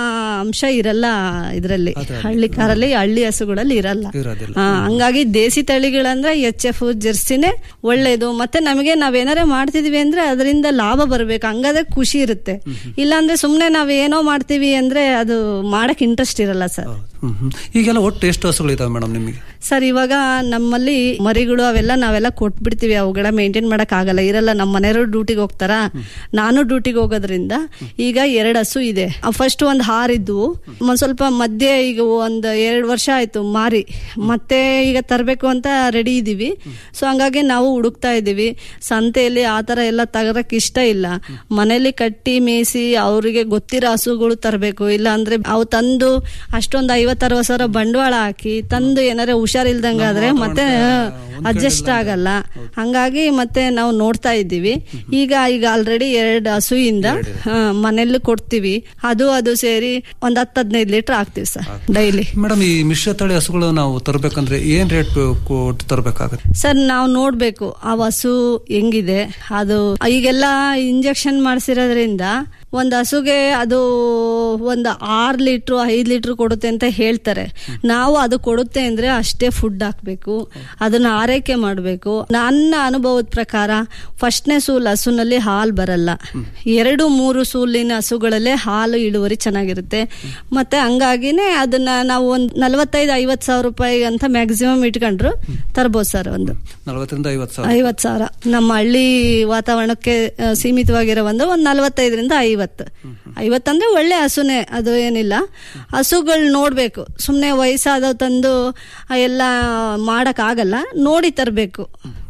ಅಂಶ ಇರಲ್ಲ ಇದ್ರಲ್ಲಿ ಹಳ್ಳಿ ಕಾರಲ್ಲಿ ಹಳ್ಳಿ ಹಸುಗಳಲ್ಲಿ ಇರಲ್ಲ ಇರೋದಿಲ್ಲ. ಆ, ಹಂಗಾಗಿ ದೇಸಿ ತಳಿಗಳಂದ್ರೆ ಎಚ್ ಎಫ್ ಜೆರ್ಸಿನೇ ಒಳ್ಳೇದು ಮತ್ತೆ ನಮಗೆ ನಾವೇನಾರ ಮಾಡ್ತಿದೀವಿ ಅಂದ್ರೆ ಅದರಿಂದ ಲಾಭ ಬರ್ಬೇಕು ಹಂಗಾದ್ರೆ ಖುಷಿ ಇರುತ್ತೆ ಇಲ್ಲಾಂದ್ರೆ ಸುಮ್ನೆ ನಾವ್ ಏನೋ ಮಾಡ್ತೀವಿ ಅಂದ್ರೆ ಅದು ಮಾಡಕ್ ಇಂಟ್ರೆಸ್ಟ್ ಇರಲ್ಲ ಸರ್ ಹ್ಮ್ ಹ್ಮ್. ಈಗೆಲ್ಲ ಒಟ್ಟು ಎಷ್ಟು ಹಸುಗಳು ಇದಾವೆ ಮೇಡಮ್ ನಿಮಗೆ ಸರ್ ಇವಾಗ ನಮ್ಮಲ್ಲಿ ಮರಿಗಳು ಅವೆಲ್ಲ ನಾವೆಲ್ಲ ಕೊಟ್ಬಿಡ್ತೀವಿ ಅವುಗಳ ಮೇಂಟೈನ್ ಮಾಡಕ್ ಆಗಲ್ಲ ಇರಲ್ಲ ನಮ್ಮ ಮನೆಯವರು ಡ್ಯೂಟಿಗೆ ಹೋಗ್ತಾರಾ ನಾನು ಡ್ಯೂಟಿಗೆ ಹೋಗೋದ್ರಿಂದ ಈಗ ಎರಡು ಹಸು ಇದೆ ಫಸ್ಟ್ ಒಂದು ಹಾರಿದ್ವು ಒಂದ್ ಸ್ವಲ್ಪ ಮಧ್ಯೆ ಈಗ ಒಂದ್ ಎರಡು ವರ್ಷ ಆಯ್ತು ಮಾರಿ ಮತ್ತೆ ಈಗ ತರಬೇಕು ಅಂತ ರೆಡಿ ಇದೀವಿ ಸೊ ಹಂಗಾಗಿ ನಾವು ಹುಡುಕ್ತಾ ಇದೀವಿ ಸಂತೆಯಲ್ಲಿ ಆ ತರ ಎಲ್ಲ ತಗರಕ್ ಇಷ್ಟ ಇಲ್ಲ ಮನೇಲಿ ಕಟ್ಟಿ ಮೇಯಿಸಿ ಅವರಿಗೆ ಗೊತ್ತಿರೋ ಹಸುಗಳು ತರಬೇಕು ಇಲ್ಲ ಅಂದ್ರೆ ಅವು ತಂದು ಅಷ್ಟೊಂದು ಐವತ್ತು ಅರವತ್ತು ಸಾವಿರ ಬಂಡವಾಳ ಹಾಕಿ ತಂದು ಏನಾರ ಹುಷಾರಿಲ್ದಂಗಾದ್ರೆ ಮತ್ತೆ ಅಡ್ಜಸ್ಟ್ ಆಗಲ್ಲ ಹಂಗಾಗಿ ಮತ್ತೆ ನಾವು ನೋಡ್ತಾ ಇದ್ದೀವಿ ಈಗ ಈಗ ಆಲ್ರೆಡಿ ಎರಡು ಹಸುಯಿಂದ ಮನೆಯಲ್ಲೂ ಕೊಡ್ತೀವಿ ಅದು ಅದು ಸೇರಿ ಒಂದ್ ಹತ್ತು ಹದಿನೈದು ಲೀಟರ್ ಹಾಕ್ತಿವಿ ಸರ್ ಡೈಲಿ ಮೇಡಮ್ ಈ ಮಿಶ್ರ ತಳಿ ಹಸುಗಳು ನಾವು ತರಬೇಕಂದ್ರೆ ಏನ್ ರೇಟ್ ಕೊಟ್ಟು ತರಬೇಕಾಗುತ್ತೆ ಸರ್ ನಾವು ನೋಡ್ಬೇಕು ಆ ಹಸು ಹೆಂಗಿದೆ ಅದು ಈಗೆಲ್ಲ ಇಂಜೆಕ್ಷನ್ ಮಾಡಿಸಿರೋದ್ರಿಂದ ಒಂದು ಹಸುಗೆ ಅದು ಒಂದು ಆರು ಲೀಟ್ರು ಐದು ಲೀಟ್ರ್ ಕೊಡುತ್ತೆ ಅಂತ ಹೇಳ್ತಾರೆ ನಾವು ಅದು ಕೊಡುತ್ತೆ ಅಂದ್ರೆ ಅಷ್ಟೇ ಫುಡ್ ಹಾಕ್ಬೇಕು ಅದನ್ನ ಆರೈಕೆ ಮಾಡಬೇಕು ನನ್ನ ಅನುಭವದ ಪ್ರಕಾರ ಫಸ್ಟ್ನೇ ಸೂಲ್ ಹಸುನಲ್ಲಿ ಹಾಲು ಬರಲ್ಲ ಎರಡು ಮೂರು ಸೂಲಿನ ಹಸುಗಳಲ್ಲೇ ಹಾಲು ಇಳುವರಿ ಚೆನ್ನಾಗಿರುತ್ತೆ ಮತ್ತೆ ಹಂಗಾಗಿನೇ ಅದನ್ನ ನಾವು ಒಂದು ನಲವತ್ತೈದು ಐವತ್ತು ಸಾವಿರ ರೂಪಾಯಿ ಅಂತ ಮ್ಯಾಕ್ಸಿಮಮ್ ಇಟ್ಕೊಂಡ್ರು ತರ್ಬೋದು ಸರ್ ಒಂದು ನಲವತ್ತರಿಂದ ಐವತ್ತು ಸಾವಿರ ಐವತ್ತು ಸಾವಿರ ನಮ್ಮ ಹಳ್ಳಿ ವಾತಾವರಣಕ್ಕೆ ಆ, ಸೀಮಿತವಾಗಿರೋ ಒಂದು ಒಂದು ನಲವತ್ತೈದರಿಂದ ಐವತ್ತು ಐವತ್ತಂದ್ರೆ ಒಳ್ಳೆ ಹಸುನೆ ಅದು ಏನಿಲ್ಲ ಹಸುಗಳು ನೋಡ್ಬೇಕು ಸುಮ್ಮನೆ ವಯಸ್ಸಾದವ್ ತಂದು ಆ, ಎಲ್ಲ ಮಾಡಕ್ ಆಗಲ್ಲ ನೋಡಿ ತರಬೇಕು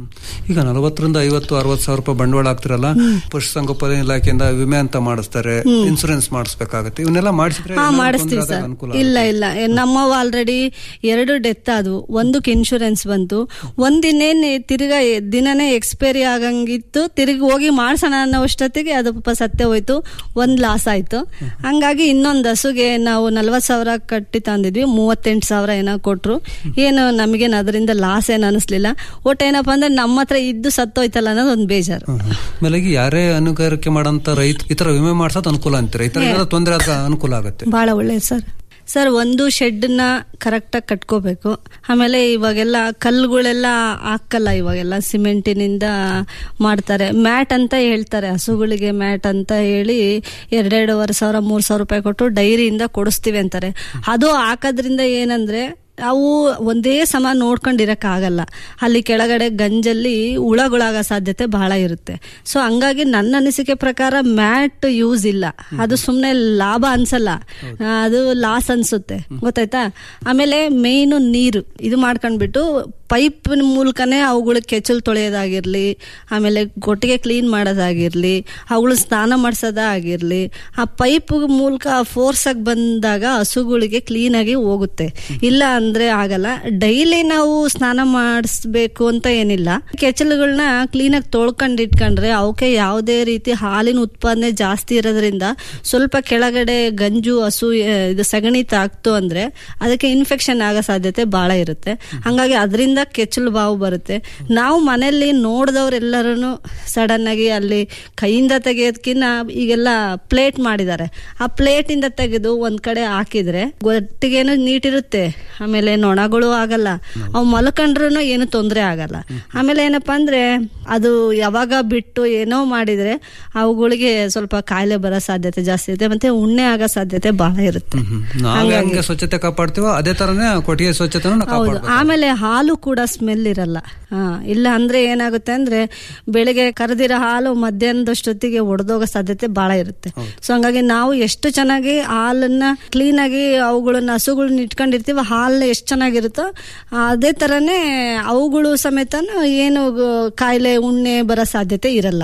ಈಗ ನಲವತ್ತರಿಂದ ಐವತ್ತು ಅರವತ್ತು ಸಾವಿರ ರೂಪಾಯಿ ಬಂಡವಾಳ ಹಾಕ್ತಿರಲ್ಲ ಪಶುಸಂಗೋಪನೆ ಇಲಾಖೆಯಿಂದ ವಿಮೆ ಅಂತ ಮಾಡಿಸ್ತಾರೆ ಇನ್ಸೂರೆನ್ಸ್ ಮಾಡಿಸ್ಬೇಕಾಗತ್ತೆ ಇವನ್ನೆಲ್ಲ ಮಾಡಿಸಿದ್ರೆ ಹಾ ಏನಾದ್ರು ಮಾಡಿಸ್ತೀವಿ ತೊಂದ್ರೆ ಆದಾಗ ಸರ್ ಅನುಕೂಲ ಇಲ್ಲ ಇಲ್ಲ ನಮ್ಮವು ಆಲ್ರೆಡಿ ಎರಡು ಡೆತ್ ಆದವು ಒಂದಕ್ಕೆ ಇನ್ಶೂರೆನ್ಸ್ ಬಂತು ಒಂದಿನೇನ್ ತಿರ್ಗಾ ಎ- ದಿನನೇ ಎಕ್ಸ್ಪೈರಿ ಆಗಂಗಿತ್ತು ತಿರುಗಿ ಹೋಗಿ ಮಾಡ್ಸೋಣ ಅನ್ನೋ ಅಷ್ಟೊತ್ತಿಗೆ ಅದು ಪಾಪ ಸತ್ಯ ಹೋಯ್ತು ಒಂದ್ ಲಾಸ್ ಆಯ್ತು ಹಂಗಾಗಿ ಇನ್ನೊಂದು ಹಸುಗೆ ನಾವು ನಲ್ವತ್ ಸಾವಿರ ಕಟ್ಟಿ ತಂದಿದ್ವಿ ಮೂವತ್ತೆಂಟು ಸಾವಿರ ಏನೋ ಕೊಟ್ರು ಏನು ನಮಗೇನು ಅದರಿಂದ ಲಾಸ್ ಏನು ಅನಿಸ್ಲಿಲ್ಲ ಒಟ್ಟು ಏನಪ್ಪಾ ಅಂದ್ರೆ ನಮ್ಮ ಹತ್ರ ಇದ್ದು ಸತ್ತೋಯ್ತಲ್ಲ ಅನ್ನೋದು ಒಂದು ಬೇಜಾರು ಆಮೇಲೆ ಈಗ ಯಾರೇ ಹೈನುಗಾರಿಕೆ ಮಾಡಂತ ರೈತ ಈ ತರ ವಿಮೆ ಮಾಡ್ಸೋದು ಅನುಕೂಲ ಅಂತೀರ ಈ ತರ ಏನಾದ್ರು ತೊಂದರೆ ಆದ ಅನುಕೂಲ ಆಗುತ್ತೆ ಬಹಳ ಒಳ್ಳೇದು ಸರ್ ಸರ್ ಒಂದು ಶೆಡ್ನ ಕರೆಕ್ಟಾಗಿ ಕಟ್ಕೋಬೇಕು ಆಮೇಲೆ ಇವಾಗೆಲ್ಲ ಕಲ್ಲುಗಳೆಲ್ಲ ಹಾಕಲ್ಲ ಇವಾಗೆಲ್ಲ ಸಿಮೆಂಟಿನಿಂದ ಮಾಡ್ತಾರೆ ಮ್ಯಾಟ್ ಅಂತ ಹೇಳ್ತಾರೆ ಹಸುಗಳಿಗೆ ಮ್ಯಾಟ್ ಅಂತ ಹೇಳಿ ಎರಡೆರಡೂವರೆ ಸಾವಿರ ಮೂರು ಸಾವಿರ ರೂಪಾಯಿ ಕೊಟ್ಟು ಡೈರಿಯಿಂದ ಕೊಡಿಸ್ತೀವಿ ಅಂತಾರೆ ಅದು ಹಾಕೋದ್ರಿಂದ ಏನಂದ್ರೆ ಅವು ಒಂದೇ ಸಮ ನೋಡ್ಕೊಂಡಿರಕ್ಕಾಗಲ್ಲ ಅಲ್ಲಿ ಕೆಳಗಡೆ ಗಂಜಲ್ಲಿ ಹುಳಗಳಾಗೋ ಸಾಧ್ಯತೆ ಬಹಳ ಇರುತ್ತೆ ಸೊ ಹಂಗಾಗಿ ನನ್ನ ಅನಿಸಿಕೆ ಪ್ರಕಾರ ಮ್ಯಾಟ್ ಯೂಸ್ ಇಲ್ಲ ಅದು ಸುಮ್ಮನೆ ಲಾಭ ಅನ್ಸಲ್ಲ ಆ, ಅದು ಲಾಸ್ ಅನ್ಸುತ್ತೆ ಗೊತ್ತಾಯ್ತಾ ಆಮೇಲೆ ಮೇಯ್ನು ನೀರು ಇದು ಮಾಡ್ಕೊಂಡ್ಬಿಟ್ಟು ಪೈಪ್ ಮೂಲಕನೇ ಅವುಗಳಿಗೆ ಕೆಚ್ಚಲು ತೊಳೆಯೋದಾಗಿರ್ಲಿ ಆಮೇಲೆ ಕೊಟ್ಟಿಗೆ ಕ್ಲೀನ್ ಮಾಡೋದಾಗಿರ್ಲಿ ಅವುಗಳು ಸ್ನಾನ ಮಾಡಿಸೋದಾಗಿರ್ಲಿ ಆ ಪೈಪ್ ಮೂಲಕ ಫೋರ್ಸ್ ಆಗಿ ಬಂದಾಗ ಹಸುಗಳಿಗೆ ಕ್ಲೀನಾಗಿ ಹೋಗುತ್ತೆ ಇಲ್ಲ ಅಂದ್ರೆ ಆಗಲ್ಲ ಡೈಲಿ ನಾವು ಸ್ನಾನ ಮಾಡಿಸ್ಬೇಕು ಅಂತ ಏನಿಲ್ಲ ಕೆಚ್ಚಲುಗಳನ್ನ ಕ್ಲೀನಾಗಿ ತೊಳ್ಕೊಂಡು ಇಟ್ಕೊಂಡ್ರೆ ಅವಕ್ಕೆ ಯಾವುದೇ ರೀತಿ ಹಾಲಿನ ಉತ್ಪಾದನೆ ಜಾಸ್ತಿ ಇರೋದ್ರಿಂದ ಸ್ವಲ್ಪ ಕೆಳಗಡೆ ಗಂಜು ಹಸು ಆ, ಇದು ಸಗಣಿ ತಾಕ್ತು ಅಂದ್ರೆ ಅದಕ್ಕೆ ಇನ್ಫೆಕ್ಷನ್ ಆಗೋ ಸಾಧ್ಯತೆ ಬಹಳ ಇರುತ್ತೆ ಹಂಗಾಗಿ ಅದರಿಂದ ಕೆಚ್ಚಲು ಬಾವು ಬರುತ್ತೆ ನಾವು ಮನೆಯಲ್ಲಿ ನೋಡಿದವ್ರೆಲ್ಲರೂ ಸಡನ್ ಆಗಿ ಅಲ್ಲಿ ಕೈಯಿಂದ ತೆಗೆಯೋದಕ್ಕಿಂತ ಈಗೆಲ್ಲ ಪ್ಲೇಟ್ ಮಾಡಿದ್ದಾರೆ ಆ ಪ್ಲೇಟ್ ಇಂದ ತೆಗೆದು ಒಂದ್ ಕಡೆ ಹಾಕಿದ್ರೆ ಒಟ್ಟಿಗೇನು ನೀಟಿರುತ್ತೆ ಆಮೇಲೆ ನೊಣಗಳು ಆಗಲ್ಲ ಅವು ಮಲ್ಕೊಂಡ್ರು ಏನು ತೊಂದರೆ ಆಗಲ್ಲ ಆಮೇಲೆ ಏನಪ್ಪಾ ಅಂದ್ರೆ ಅದು ಯಾವಾಗ ಬಿಟ್ಟು ಏನೋ ಮಾಡಿದ್ರೆ ಅವುಗಳಿಗೆ ಸ್ವಲ್ಪ ಕಾಯಿಲೆ ಬರೋ ಸಾಧ್ಯತೆ ಜಾಸ್ತಿ ಇರುತ್ತೆ ಮತ್ತೆ ಉಣ್ಣೆ ಆಗೋ ಸಾಧ್ಯತೆ ಬಹಳ ಇರುತ್ತೆ ನಾವೇ ಹಂಗೆ ಸ್ವಚ್ಛತೆ ಕಾಪಾಡ್ತೀವೋ ಅದೇ ತರನೇ ಕೊಟ್ಟಿಗೆ ಸ್ವಚ್ಛತೆನೂ ನಾವು ಹೌದು ಕಾಪಾಡ್ಬೇಕು ಆಮೇಲೆ ಹಾಲು ಕೂಡ ಸ್ಮೆಲ್ ಇರಲ್ಲ ಹಾ ಇಲ್ಲ ಅಂದ್ರೆ ಏನಾಗುತ್ತೆ ಅಂದ್ರೆ ಬೆಳಿಗ್ಗೆ ಕರೆದಿರೋ ಹಾಲು ಮಧ್ಯಾಹ್ನದಷ್ಟೊತ್ತಿಗೆ ಒಡೆದೋಗೋ ಸಾಧ್ಯತೆ ಬಹಳ ಇರುತ್ತೆ ಸೊ ಹಂಗಾಗಿ ನಾವು ಎಷ್ಟು ಚೆನ್ನಾಗಿ ಹಾಲನ್ನ ಕ್ಲೀನ್ ಆಗಿ ಅವುಗಳನ್ನ ಹಸುಗಳನ್ನ ಇಟ್ಕೊಂಡಿರ್ತೀವಿ ಹಾಲು ಎಷ್ಟು ಚೆನ್ನಾಗಿರುತ್ತೋ ಅದೇ ತರನೇ ಅವುಗಳು ಸಮೇತ ಏನು ಗ- ಕಾಯಿಲೆ ಉಣ್ಣೆ ಬರೋ ಸಾಧ್ಯತೆ ಇರಲ್ಲ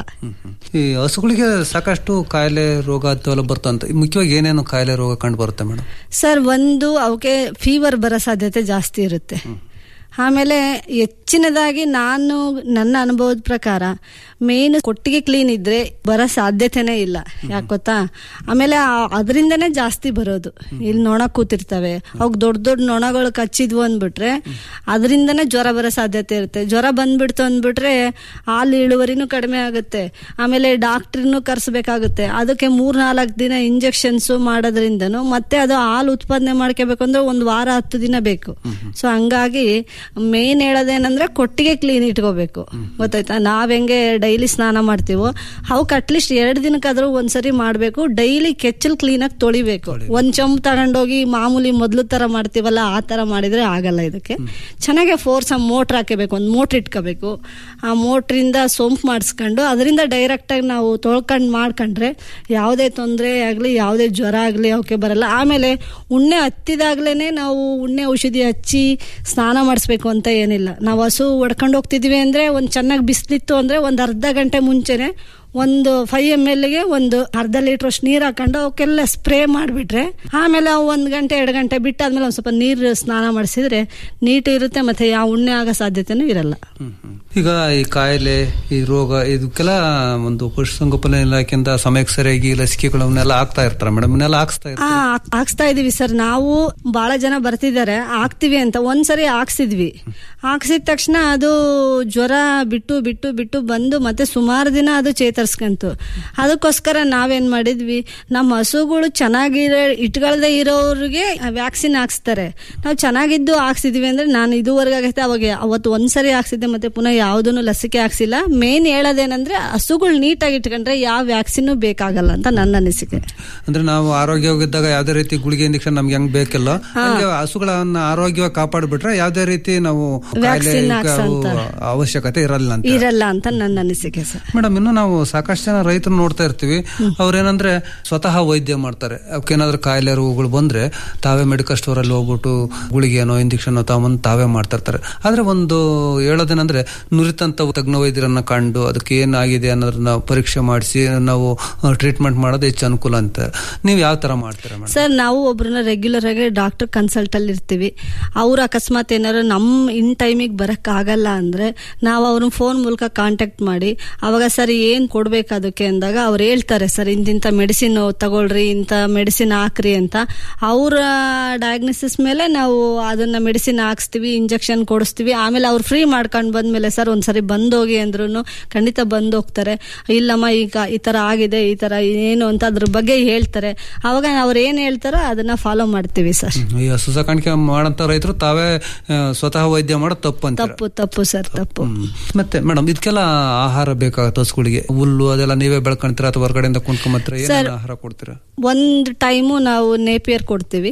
ಈ ಹಸುಗಳಿಗೆ ಸಾಕಷ್ಟು ಕಾಯಿಲೆ ರೋಗ ಅದೆಲ್ಲ ಬರ್ತಂತ ಮುಖ್ಯವಾಗಿ ಏನೇನು ಕಾಯಿಲೆ ರೋಗ ಕಂಡು ಬರುತ್ತೆ ಮೇಡಮ್ ಸರ್ ಒಂದು ಅವಕ್ಕೆ ಫೀವರ್ ಬರೋ ಸಾಧ್ಯತೆ ಜಾಸ್ತಿ ಇರುತ್ತೆ ಆಮೇಲೆ ಹೆಚ್ಚಿನದಾಗಿ ನಾನು ನನ್ನ ಅನುಭವದ ಪ್ರಕಾರ ಮೇನ್ ಕೊಟ್ಟಿಗೆ ಕ್ಲೀನ್ ಇದ್ರೆ ಬರೋ ಸಾಧ್ಯತೆನೇ ಇಲ್ಲ ಯಾಕೆ ಗೊತ್ತಾ ಆಮೇಲೆ ಆ- ಅದರಿಂದನೇ ಜಾಸ್ತಿ ಬರೋದು ಇಲ್ಲಿ ನೊಣ ಕೂತಿರ್ತವೆ ಅವಾಗ ದೊಡ್ಡ ದೊಡ್ಡ ನೊಣಗಳು ಕಚ್ಚಿದ್ವು ಅಂದ್ಬಿಟ್ರೆ ಅದರಿಂದನೇ ಜ್ವರ ಬರೋ ಸಾಧ್ಯತೆ ಇರುತ್ತೆ ಜ್ವರ ಬಂದ್ಬಿಡ್ತು ಅಂದ್ಬಿಟ್ರೆ ಹಾಲು ಇಳುವರಿನೂ ಕಡಿಮೆ ಆಗುತ್ತೆ ಆಮೇಲೆ ಡಾಕ್ಟ್ರನ್ನು ಕರ್ಸ್ಬೇಕಾಗುತ್ತೆ ಅದಕ್ಕೆ ಮೂರ್ ನಾಲ್ಕು ದಿನ ಇಂಜೆಕ್ಷನ್ಸ್ ಮಾಡೋದ್ರಿಂದನು ಮತ್ತೆ ಅದು ಹಾಲು ಉತ್ಪಾದನೆ ಮಾಡ್ಕೋಬೇಕು ಅಂದ್ರೆ ಒಂದು ವಾರ ಹತ್ತು ದಿನ ಬೇಕು ಸೊ ಹಂಗಾಗಿ ಮೇನ್ ಹೇಳೋದೇನಂದ್ರೆ ಕೊಟ್ಟಿಗೆ ಕ್ಲೀನ್ ಇಟ್ಕೋಬೇಕು ಗೊತ್ತಾಯ್ತಾ ನಾವ್ ಹೆಂಗೆ ಡೈಲಿ ಸ್ನಾನ ಮಾಡ್ತೀವೋ ಅವಕ್ಕೆ ಅಟ್ಲೀಸ್ಟ್ ಎರಡು ದಿನಕ್ಕಾದ್ರೂ ಒಂದ್ಸರಿ ಮಾಡ್ಬೇಕು ಡೈಲಿ ಕೆಚ್ಚಲ್ ಕ್ಲೀನ್ ಆಗಿ ತೊಳಿಬೇಕು ಒಂದ್ ಚಂಪ್ ತಗೊಂಡೋಗಿ ಮಾಮೂಲಿ ಮೊದ್ಲು ತರ ಮಾಡ್ತೀವಲ್ಲ ಆ ತರ ಮಾಡಿದ್ರೆ ಆಗಲ್ಲ ಇದಕ್ಕೆ ಚೆನ್ನಾಗಿ ಫೋರ್ಸ್ ಆ ಮೋಟ್ರ್ ಹಾಕಬೇಕು ಒಂದು ಮೋಟ್ರ್ ಇಟ್ಕೋಬೇಕು ಆ ಮೋಟ್ರಿಂದ ಸೋಂಪು ಮಾಡಿಸ್ಕೊಂಡು ಅದರಿಂದ ಡೈರೆಕ್ಟ್ ಆಗಿ ನಾವು ತೊಳ್ಕೊಂಡು ಮಾಡ್ಕೊಂಡ್ರೆ ಯಾವುದೇ ತೊಂದರೆ ಆಗಲಿ ಯಾವುದೇ ಜ್ವರ ಆಗಲಿ ಅವಕ್ಕೆ ಬರಲ್ಲ ಆಮೇಲೆ ಉಣ್ಣೆ ಹತ್ತಿದಾಗ್ಲೇನೆ ನಾವು ಉಣ್ಣೆ ಔಷಧಿ ಹಚ್ಚಿ ಸ್ನಾನ ಮಾಡಿಸ್ಬೇಕು ಅಂತ ಏನಿಲ್ಲ ನಾವು ಹಸು ಹೊಡ್ಕೊಂಡು ಹೋಗ್ತಿದೀವಿ ಅಂದ್ರೆ ಒಂದು ಚೆನ್ನಾಗಿ ಬಿಸಿಲಿತ್ತು ಅಂದ್ರೆ ಒಂದು ಅರ್ಧ ಗಂಟೆ ಮುಂಚೆನೆ ಒಂದು ಫೈವ್ ಎಮ್ ಎಲ್ಗೆ ಒಂದು ಅರ್ಧ ಲೀಟರ್ ಅಷ್ಟು ನೀರು ಹಾಕೊಂಡು ಅವಕ್ಕೆಲ್ಲ ಸ್ಪ್ರೇ ಮಾಡಿಬಿಟ್ರೆ ಆಮೇಲೆ ಅವು ಒಂದು ಗಂಟೆ ಎರಡು ಗಂಟೆ ಬಿಟ್ಟಾದ್ಮೇಲೆ ಒಂದು ಸ್ವಲ್ಪ ನೀರು ಸ್ನಾನ ಮಾಡಿಸಿದ್ರೆ ನೀಟ್ ಇರುತ್ತೆ ಮತ್ತೆ ಯಾವ ಉಣ್ಣೆ ಆಗೋ ಸಾಧ್ಯತೆನೂ ಇರಲ್ಲ ಈಗ ಈ ಕಾಯಿಲೆ ಈ ರೋಗ ಇದಕ್ಕೆಲ್ಲ ಒಂದು ಪಶುಸಂಗೋಪನಾ ಇಲಾಖೆಯಿಂದ ಸಮಯಕ್ಕೆ ಸರಿಯಾಗಿ ಲಸಿಕೆಗಳನ್ನೆಲ್ಲ ಹಾಕ್ತಾ ಇರ್ತಾರೆ ಮೇಡಮ್ ಇವನ್ನೆಲ್ಲ ಹಾಕ್ಸ್ತಾ ಆ, ಹಾಕ್- ಹಾಕ್ಸ್ತಾ ಇದೀವಿ ಸರ್ ನಾವು ಬಹಳ ಜನ ಬರ್ತಿದ್ದಾರೆ ಹಾಕ್ತಿವಿ ಅಂತ ಒಂದ್ಸರಿ ಹಾಕ್ಸಿದ್ವಿ ಹಾಕ್ಸಿದ ತಕ್ಷಣ ಅದು ಜ್ವರ ಬಿಟ್ಟು ಬಿಟ್ಟು ಬಿಟ್ಟು ಬಂದು ಮತ್ತೆ ಸುಮಾರು ದಿನ ಅದು ಚೇತರಿಸ್ಕಂತು ಅದಕ್ಕೋಸ್ಕರ ನಾವೇನ್ ಮಾಡಿದ್ವಿ ನಮ್ಮ ಹಸುಗಳು ಚೆನ್ನಾಗಿರೋ ಇಟ್ಕೊಳ್ದೆ ಇರೋರಿಗೆ ವ್ಯಾಕ್ಸಿನ್ ಹಾಕ್ಸ್ತಾರೆ ನಾವು ಚೆನ್ನಾಗಿದ್ದು ಹಾಕ್ಸಿದ್ವಿ ಅಂದ್ರೆ ನಾನು ಇದುವರೆಗೆ ಆಗೈತೆ ಅವಾಗ ಅವತ್ತು ಒಂದ್ಸರಿ ಹಾಕ್ಸಿದ್ದೆ ಮತ್ತೆ ಪುನಃ ಯಾವುದನ್ನು ಲಸಿಕೆ ಹಾಕ್ಸಿಲ್ಲ ಮೇನ್ ಹೇಳೋದೇನಂದ್ರೆ ಹಸುಗಳು ನೀಟಾಗಿ ಇಟ್ಕೊಂಡ್ರೆ ಯಾವ ವ್ಯಾಕ್ಸಿನ್ ಬೇಕಾಗಲ್ಲ ಅಂತ ನನ್ನ ಅನಿಸಿಕೆ ಅಂದ್ರೆ ನಾವು ಆರೋಗ್ಯವಾಗಿದ್ದಾಗ ಯಾವ್ದೇ ರೀತಿ ಗುಳಿಗೆ ಇಂಜೆಕ್ಷನ್ ನಮ್ಗೆ ಹೆಂಗ್ ಬೇಕಿಲ್ಲ ಹಂಗೆ ಹಸುಗಳನ್ನ ಆರೋಗ್ಯವಾಗಿ ಕಾಪಾಡ್ಬಿಟ್ರೆ ಯಾವ್ದೇ ರೀತಿ ನಾವು ಕಾಯಿಲೆ Vaccine ಹಾಕ್ಸಂತ. ಅವಶ್ಯಕತೆ ಇರಲ್ಲ ಅಂತ ಇರಲ್ಲ ಅಂತ ನನ್ನ ಅನಿಸಿಕೆ ಸರ್ ಮೇಡಮ್ ಇನ್ನು ನಾವು ಸಾಕಷ್ಟು ಜನ ರೈತರು ನೋಡ್ತಾ ಇರ್ತೀವಿ ಅವ್ರೇನಂದ್ರೆ ಸ್ವತಃ ವೈದ್ಯ ಮಾಡ್ತಾರೆ ಅವಕ್ಕೇನಾದ್ರೂ ಕಾಯಿಲೆ ರೋಗಗಳು ಬಂದ್ರೆ ತಾವೇ ಮೆಡಿಕಲ್ ಸ್ಟೋರ್ ಅಲ್ಲಿ ಹೋಗ್ಬಿಟ್ಟು ಗುಳಿಗೆನೋ ಇಂಜೆಕ್ಷನ್ ತಗೊಂಬಂದು ತಾವೇ ಮಾಡ್ತಾ ಇರ್ತಾರೆ ಆದ್ರೆ ಒಂದು ಹೇಳೋದೇನಂದ್ರೆ ನುರಿತಂತ ತಜ್ಞ ವೈದ್ಯರನ್ನ ಕಂಡು ಅದಕ್ಕೆ ಏನಾಗಿದೆ ಅನ್ನೋದನ್ನ ಪರೀಕ್ಷೆ ಮಾಡಿಸಿ ನಾವು ಟ್ರೀಟ್ಮೆಂಟ್ ಮಾಡೋದು ಹೆಚ್ಚು ಅನುಕೂಲ ಅಂತ ನೀವು ಯಾವ ತರ ಮಾಡ್ತೀರಾ ಮೇಡಮ್ ಸರ್ ನಾವು ಒಬ್ರನ್ನ ರೆಗ್ಯುಲರ್ ಆಗಿ ಡಾಕ್ಟರ್ ಕನ್ಸಲ್ಟ್ ಅಲ್ಲಿ ಇರ್ತೀವಿ ಅವ್ರು ಅಕಸ್ಮಾತ್ ಏನಾದ್ರು ನಮ್ ಇನ್ ಟೈಮಿಗೆ ಬರಕ್ ಆಗಲ್ಲ ಅಂದ್ರೆ ನಾವು ಅವ್ರನ್ನ ಫೋನ್ ಮೂಲಕ ಕಾಂಟ್ಯಾಕ್ಟ್ ಮಾಡಿ ಅವಾಗ ಸರ್ ಏನ್ ಕೊಡ್ಬೇಕು ಅದಕ್ಕೆ ಅಂದಾಗ ಅವ್ರು ಹೇಳ್ತಾರೆ ಸರ್ ಇಂತಿಂತ ಮೆಡಿಸಿನ್ ತಗೊಳ್ರಿ ಇಂತ ಮೆಡಿಸಿನ್ ಹಾಕ್ರಿ ಅಂತ ಅವ್ರ ಡಯಾಗ್ನೋಸಿಸ್ ಮೇಲೆ ನಾವು ಅದನ್ನ ಮೆಡಿಸಿನ್ ಹಾಕ್ಸ್ತೀವಿ ಇಂಜೆಕ್ಷನ್ ಕೊಡಿಸ್ತೀವಿ ಆಮೇಲೆ ಅವ್ರು ಫ್ರೀ ಮಾಡ್ಕೊಂಡು ಬಂದ್ಮೇಲೆ ಸರ್ ಒಂದ್ಸರಿ ಬಂದೋಗಿ ಅಂದ್ರೂ ಖಂಡಿತ ಬಂದ್ ಹೋಗ್ತಾರೆ ಇಲ್ಲಮ್ಮ ಈಗ ಈ ತರ ಆಗಿದೆ ಈ ತರ ಏನು ಅಂತ ಅದ್ರ ಬಗ್ಗೆ ಹೇಳ್ತಾರೆ ಅವಾಗ ಅವ್ರು ಏನ್ ಹೇಳ್ತಾರೋ ಅದನ್ನ ಫಾಲೋ ಮಾಡ್ತೀವಿ ಸರ್ ಈ ಹಸು ಸಾಕಾಣಿಕೆ ಮಾಡಂತ ರೈತರು ತಾವೇ ಆ, ಸ್ವತಃ ವೈದ್ಯ ಮಾಡೋದು ತಪ್ಪು ಅಂತ ತಪ್ಪು ತಪ್ಪು ಸರ್ ತಪ್ಪು ಮತ್ತೆ ಮೇಡಮ್ ಇದಕ್ಕೆಲ್ಲ ಆಹಾರ ಬೇಕಾಗತ್ತೆ ಹಸುಗಳಿಗೆ ಹುಲ್ಲು ಅದೆಲ್ಲ ನೀವೇ ಬೆಳ್ಕೊಂತೀರಾ ಅಥವಾ ಹೊರಗಡೆಯಿಂದ ಕೊಂಡ್ಕೊಂಬತ್ತೀರಾ Sir, ಏನೇನು ಆಹಾರ ಕೊಡ್ತೀರಾ ಒಂದ್ ಟೈಮು ನಾವು ನೇಪಿಯರ್ ಕೊಡ್ತೀವಿ